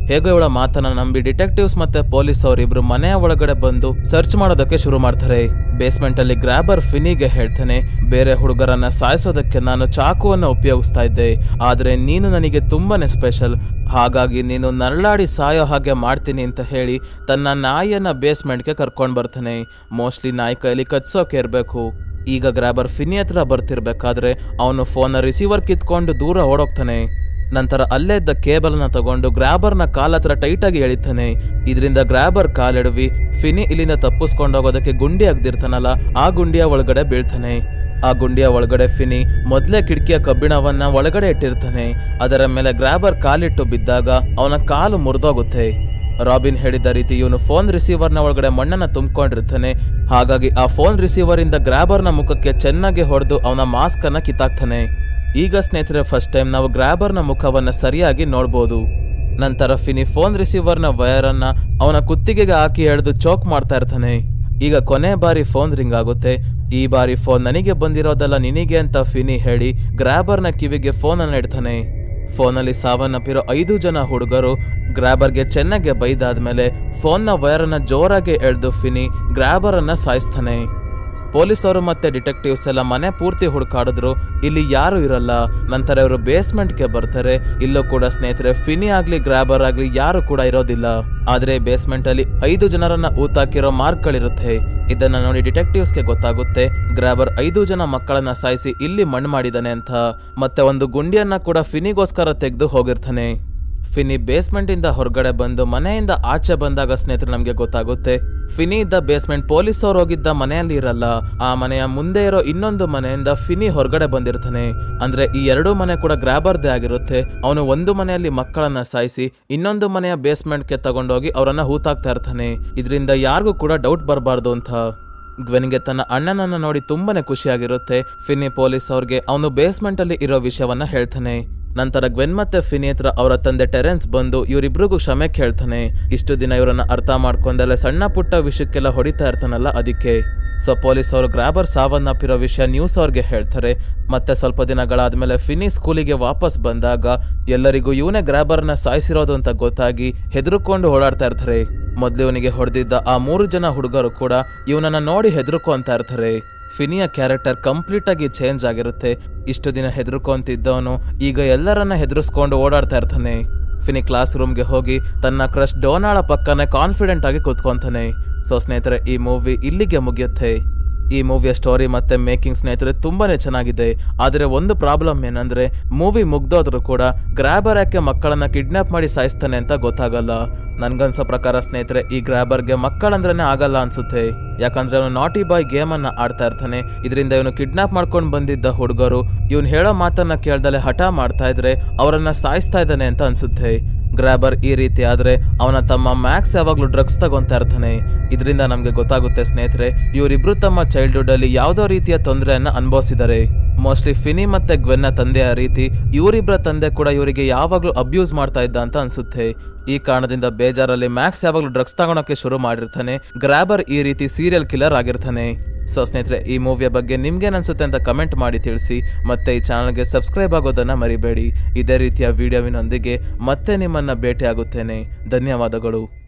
ಹೇಗೋ ಇವಳ ಮಾತನ್ನ ನಂಬಿ ಡಿಟೆಕ್ಟಿವ್ಸ್ ಮತ್ತೆ ಪೊಲೀಸ್ ಅವರಿಬ್ರು ಮನೆಯ ಒಳಗಡೆ ಬಂದು ಸರ್ಚ್ ಮಾಡೋದಕ್ಕೆ ಶುರು ಮಾಡ್ತಾರೆ ಬೇಸ್ಮೆಂಟ್ ಅಲ್ಲಿ ಗ್ರಾಬರ್ ಫಿನಿಗೆ ಹೇಳ್ತಾನೆ ಬೇರೆ ಹುಡುಗರನ್ನ ಸಾಯಿಸೋದಕ್ಕೆ ನಾನು ಚಾಕುವನ್ನು ಉಪಯೋಗಿಸ್ತಾ ಇದ್ದೆ ಆದ್ರೆ ನೀನು ನನಗೆ ತುಂಬಾನೇ ಸ್ಪೆಷಲ್ ಹಾಗಾಗಿ ನೀನು ನರಳಾಡಿ ಸಾಯೋ ಹಾಗೆ ಮಾಡ್ತೀನಿ ಅಂತ ಹೇಳಿ ತನ್ನ ನಾಯಿಯನ್ನ ಬೇಸ್ಮೆಂಟ್ಗೆ ಕರ್ಕೊಂಡು ಬರ್ತಾನೆ ಮೋಸ್ಟ್ಲಿ ನಾಯಿ ಕೈಲಿ ಕಚ್ಸೋಕೆ ಇರಬೇಕು ಈಗ ಗ್ರಾಬರ್ ಫಿನಿ ಹತ್ರ ಬರ್ತಿರ್ಬೇಕಾದ್ರೆ ಅವನು ಫೋನ್ನ ರಿಸೀವರ್ ಕಿತ್ಕೊಂಡು ದೂರ ಓಡೋಗ್ತಾನೆ ನಂತರ ಅಲ್ಲೇ ಇದ್ದ ಕೇಬಲ್ನ ತಗೊಂಡು ಗ್ರಾಬರ್ನ ಕಾಲ್ ಹತ್ರ ಟೈಟಾಗಿ ಎಳಿತಾನೆ ಇದರಿಂದ ಗ್ರಾಬರ್ ಕಾಲೆಡವಿ ಫಿನಿ ಇಲ್ಲಿಂದ ತಪ್ಪಿಸ್ಕೊಂಡು ಹೋಗೋದಕ್ಕೆ ಗುಂಡಿ ಆಗ್ದಿರ್ತಾನಲ್ಲ ಆ ಗುಂಡಿಯ ಒಳಗಡೆ ಬೀಳ್ತಾನೆ ಆ ಗುಂಡಿಯ ಒಳಗಡೆ ಫಿನಿ ಮೊದಲೇ ಕಿಟಕಿಯ ಕಬ್ಬಿಣವನ್ನ ಒಳಗಡೆ ಇಟ್ಟಿರ್ತಾನೆ ಅದರ ಮೇಲೆ ಗ್ರಾಬರ್ ಕಾಲಿಟ್ಟು ಬಿದ್ದಾಗ ಅವನ ಕಾಲು ಮುರಿದೋಗುತ್ತೆ ರಾಬಿನ್ ಹೇಳಿದ ರೀತಿ ಇವನು ಫೋನ್ ರಿಸೀವರ್ನ ಒಳಗಡೆ ಮಣ್ಣನ್ನ ತುಂಬಿಕೊಂಡಿರ್ತಾನೆ ಹಾಗಾಗಿ ಆ ಫೋನ್ ರಿಸೀವರ್ ಇಂದ ಗ್ರಾಬರ್ನ ಮುಖಕ್ಕೆ ಚೆನ್ನಾಗಿ ಹೊಡೆದು ಅವನ ಮಾಸ್ಕ್ ಅನ್ನ ಕಿತ್ತಾಕ್ತಾನೆ ಈಗ ಸ್ನೇಹಿತರೆ ಫಸ್ಟ್ ಟೈಮ್ ನಾವು ಗ್ರಾಬರ್ನ ಮುಖವನ್ನ ಸರಿಯಾಗಿ ನೋಡ್ಬೋದು ನಂತರ ಫಿನಿ ಫೋನ್ ರಿಸೀವರ್ನ ವಯರನ್ನ ಅವನ ಕುತ್ತಿಗೆಗೆ ಹಾಕಿ ಎಳೆದು ಚೋಕ್ ಮಾಡ್ತಾ ಇರ್ತಾನೆ ಈಗ ಕೊನೆ ಬಾರಿ ಫೋನ್ ರಿಂಗ್ ಆಗುತ್ತೆ ಈ ಬಾರಿ ಫೋನ್ ನನಗೆ ಬಂದಿರೋದಲ್ಲ ನಿನಗೆ ಅಂತ ಫಿನಿ ಹೇಳಿ ಗ್ರಾಬರ್ನ ಕಿವಿಗೆ ಫೋನನ್ನು ಇಡ್ತಾನೆ ಫೋನಲ್ಲಿ ಸಾವನ್ನಪ್ಪಿರೋ ಐದು ಜನ ಹುಡುಗರು ಗ್ರಾಬರ್ಗೆ ಚೆನ್ನಾಗಿ ಬೈದಾದ್ಮೇಲೆ ಫೋನ್ನ ವಯರನ್ನ ಜೋರಾಗಿ ಎಳೆದು ಫಿನಿ ಗ್ರಾಬರನ್ನ ಸಾಯಿಸ್ತಾನೆ ಪೊಲೀಸರು ಮತ್ತೆ ಡಿಟೆಕ್ಟಿವ್ಸ್ ಎಲ್ಲ ಮನೆ ಪೂರ್ತಿ ಹುಡುಕಾಡಿದ್ರು ಇಲ್ಲಿ ಯಾರು ಇರಲ್ಲ ನಂತರ ಇವರು ಬೇಸ್ಮೆಂಟ್ಗೆ ಬರ್ತಾರೆ ಇಲ್ಲೂ ಕೂಡ ಸ್ನೇಹಿತರೆ ಫಿನಿ ಆಗ್ಲಿ ಗ್ರಾಬರ್ ಆಗ್ಲಿ ಯಾರು ಕೂಡ ಇರೋದಿಲ್ಲ ಆದ್ರೆ ಬೇಸ್ಮೆಂಟ್ ಅಲ್ಲಿ ಐದು ಜನರನ್ನ ಊತಾಕಿರೋ ಮಾರ್ಕ್ಗಳಿರುತ್ತೆ ಇದನ್ನ ನೋಡಿ ಡಿಟೆಕ್ಟಿವ್ಸ್ಗೆ ಗೊತ್ತಾಗುತ್ತೆ ಗ್ರಾಬರ್ ಐದು ಜನ ಮಕ್ಕಳನ್ನ ಸಾಯಿಸಿ ಇಲ್ಲಿ ಮಣ್ಣು ಮಾಡಿದಾನೆ ಅಂತ ಮತ್ತೆ ಒಂದು ಗುಂಡಿಯನ್ನ ಕೂಡ ಫಿನಿಗೋಸ್ಕರ ತೆಗೆದು ಹೋಗಿರ್ತಾನೆ ಫಿನಿ ಬೇಸ್ಮೆಂಟ್ ಇಂದ ಹೊರಗಡೆ ಬಂದು ಮನೆಯಿಂದ ಆಚೆ ಬಂದಾಗ ಸ್ನೇಹಿತರೆ ನಮಗೆ ಗೊತ್ತಾಗುತ್ತೆ ಫಿನಿ ಇದ್ದ ಬೇಸ್ಮೆಂಟ್ ಪೊಲೀಸ್ ಅವ್ರು ಹೋಗಿದ್ದ ಮನೆಯಲ್ಲಿ ಇರಲ್ಲ ಆ ಮನೆಯ ಮುಂದೆ ಇರೋ ಇನ್ನೊಂದು ಮನೆಯಿಂದ ಫಿನಿ ಹೊರಗಡೆ ಬಂದಿರ್ತಾನೆ ಅಂದ್ರೆ ಈ ಎರಡೂ ಮನೆ ಕೂಡ ಗ್ರಾಬರ್ದೇ ಆಗಿರುತ್ತೆ ಅವನು ಒಂದು ಮನೆಯಲ್ಲಿ ಮಕ್ಕಳನ್ನ ಸಾಯಿಸಿ ಇನ್ನೊಂದು ಮನೆಯ ಬೇಸ್ಮೆಂಟ್ಗೆ ತಗೊಂಡೋಗಿ ಅವರನ್ನ ಹೂತಾಕ್ತಾ ಇರ್ತಾನೆ ಇದರಿಂದ ಯಾರಿಗೂ ಕೂಡ ಡೌಟ್ ಬರಬಾರ್ದು ಅಂತ ಗ್ವೆನ್ಗೆ ತನ್ನ ಅಣ್ಣನನ್ನ ನೋಡಿ ತುಂಬಾನೇ ಖುಷಿಯಾಗಿರುತ್ತೆ ಫಿನಿ ಪೊಲೀಸ್ ಅವ್ರಿಗೆ ಅವನು ಬೇಸ್ಮೆಂಟ್ ಅಲ್ಲಿ ಇರೋ ವಿಷಯವನ್ನ ಹೇಳ್ತಾನೆ ನಂತರ ಗ್ವೆನ್ ಮತ್ತೆ ಫಿನಿ ಹತ್ರ ಅವರ ತಂದೆ ಟೆರೆನ್ಸ್ ಬಂದು ಇವರಿಬ್ರಿಗೂ ಕ್ಷಮೆ ಕೇಳ್ತಾನೆ ಇಷ್ಟು ದಿನ ಇವರನ್ನ ಅರ್ಥ ಮಾಡ್ಕೊಂಡಲ್ಲೇ ಸಣ್ಣ ಪುಟ್ಟ ವಿಷಯಕ್ಕೆಲ್ಲ ಹೊಡಿತಾ ಇರ್ತಾನಲ್ಲ ಅದಕ್ಕೆ ಸೊ ಪೊಲೀಸ್ ಅವರು ಗ್ರಾಬರ್ ಸಾವನ್ನಪ್ಪಿರೋ ವಿಷಯ ನ್ಯೂಸ್ ಅವ್ರಿಗೆ ಹೇಳ್ತಾರೆ ಮತ್ತೆ ಸ್ವಲ್ಪ ದಿನಗಳಾದ್ಮೇಲೆ ಫಿನಿ ಸ್ಕೂಲಿಗೆ ವಾಪಸ್ ಬಂದಾಗ ಎಲ್ಲರಿಗೂ ಇವನೇ ಗ್ರಾಬರ್ನ ಸಾಯಿಸಿರೋದು ಅಂತ ಗೊತ್ತಾಗಿ ಹೆದರ್ಕೊಂಡು ಓಡಾಡ್ತಾ ಇರ್ತಾರೆ ಮೊದ್ಲು ಇವನಿಗೆ ಹೊಡೆದಿದ್ದ ಆ ಮೂರು ಜನ ಹುಡುಗರು ಕೂಡ ಇವನನ್ನ ನೋಡಿ ಹೆದರ್ಕೊಂತ ಇರ್ತಾರೆ ಫಿನಿಯ ಕ್ಯಾರೆಕ್ಟರ್ ಕಂಪ್ಲೀಟ್ ಆಗಿ ಚೇಂಜ್ ಆಗಿರುತ್ತೆ ಇಷ್ಟು ದಿನ ಹೆದರ್ಕೊಂತಿದ್ದವನು ಈಗ ಎಲ್ಲರನ್ನ ಹೆದರ್ಸ್ಕೊಂಡು ಓಡಾಡ್ತಾ ಇರ್ತಾನೆ ಫಿನಿ ಕ್ಲಾಸ್ ರೂಮ್ಗೆ ಹೋಗಿ ತನ್ನ ಕ್ರಶ್ ಡೋನಾಳ ಪಕ್ಕನೆ ಕಾನ್ಫಿಡೆಂಟ್ ಆಗಿ ಕೂತ್ಕೊಂತಾನೆ ಸೊ ಸ್ನೇಹಿತರೆ ಈ ಮೂವಿ ಇಲ್ಲಿಗೆ ಮುಗಿಯುತ್ತೆ ಈ ಮೂವಿಯ ಸ್ಟೋರಿ ಮತ್ತೆ ಮೇಕಿಂಗ್ ಸ್ನೇಹಿತರೆ ತುಂಬಾನೇ ಚೆನ್ನಾಗಿದೆ ಆದರೆ ಒಂದು ಪ್ರಾಬ್ಲಮ್ ಏನಂದ್ರೆ ಮೂವಿ ಮುಗ್ದೋದ್ರೂ ಕೂಡ ಗ್ರಾಬರ್ ಯಾಕೆ ಮಕ್ಕಳನ್ನ ಕಿಡ್ನಾಪ್ ಮಾಡಿ ಸಾಯಿಸ್ತಾನೆ ಅಂತ ಗೊತ್ತಾಗಲ್ಲ ನನ್ಗನ್ಸೋ ಪ್ರಕಾರ ಸ್ನೇಹಿತರೆ ಈ ಗ್ರಾಬರ್ಗೆ ಮಕ್ಕಳಂದ್ರೇನೆ ಆಗಲ್ಲ ಅನ್ಸುತ್ತೆ ಯಾಕಂದ್ರೆ ಅವನು ನಾಟಿ ಬಾಯ್ ಗೇಮ್ ಅನ್ನ ಆಡ್ತಾ ಇರ್ತಾನೆ ಇದರಿಂದ ಇವನು ಕಿಡ್ನಾಪ್ ಮಾಡ್ಕೊಂಡು ಬಂದಿದ್ದ ಹುಡುಗರು ಇವನು ಹೇಳೋ ಮಾತನ್ನ ಕೇಳ್ದಲೆ ಹಠ ಮಾಡ್ತಾ ಇದ್ರೆ ಅವರನ್ನ ಸಾಯಿಸ್ತಾ ಇದ್ದಾನೆ ಅಂತ ಅನ್ಸುತ್ತೆ ಗ್ರಾಬರ್ ಈ ರೀತಿ ಆದ್ರೆ ಅವನ ತಮ್ಮ ಮ್ಯಾಕ್ಸ್ ಯಾವಾಗ್ಲೂ ಡ್ರಗ್ಸ್ ತಗೊಂತಾ ಇರ್ತಾನೆ ಇದರಿಂದ ನಮ್ಗೆ ಗೊತ್ತಾಗುತ್ತೆ ಸ್ನೇಹಿತರೆ ಇವರಿಬ್ರು ತಮ್ಮ ಚೈಲ್ಡ್ಹುಡ್ ಅಲ್ಲಿ ಯಾವ್ದೋ ರೀತಿಯ ತೊಂದರೆಯನ್ನ ಅನುಭವಿಸಿದ್ದಾರೆ ಮೋಸ್ಟ್ಲಿ ಫಿನಿ ಮತ್ತೆ ಗ್ವೆನ್ನ ತಂದೆಯ ರೀತಿ ಇವರಿಬ್ಬರ ತಂದೆ ಕೂಡ ಇವರಿಗೆ ಯಾವಾಗ್ಲೂ ಅಬ್ಯೂಸ್ ಮಾಡ್ತಾ ಇದ್ದ ಅಂತ ಅನ್ಸುತ್ತೆ ಈ ಕಾರಣದಿಂದ ಬೇಜಾರಲ್ಲಿ ಮ್ಯಾಕ್ಸ್ ಯಾವಾಗ್ಲೂ ಡ್ರಗ್ಸ್ ತಗೊಳಕ್ಕೆ ಶುರು ಮಾಡಿರ್ತಾನೆ ಗ್ರಾಬರ್ ಈ ರೀತಿ ಸೀರಿಯಲ್ ಕಿಲ್ಲರ್ ಆಗಿರ್ತಾನೆ ಸೊ ಸ್ನೇಹಿತರೆ ಈ ಮೂವಿಯ ಬಗ್ಗೆ ನಿಮ್ಗೇನ್ ಅನ್ಸುತ್ತೆ ಅಂತ ಕಮೆಂಟ್ ಮಾಡಿ ತಿಳಿಸಿ ಮತ್ತೆ ಈ ಚಾನಲ್ಗೆ ಸಬ್ಸ್ಕ್ರೈಬ್ ಆಗೋದನ್ನ ಮರಿಬೇಡಿ ಇದೇ ರೀತಿಯ ವಿಡಿಯೋವಿನೊಂದಿಗೆ ಮತ್ತೆ ನಿಮ್ಮನ್ನ ಭೇಟಿ ಆಗುತ್ತೇನೆ ಧನ್ಯವಾದಗಳು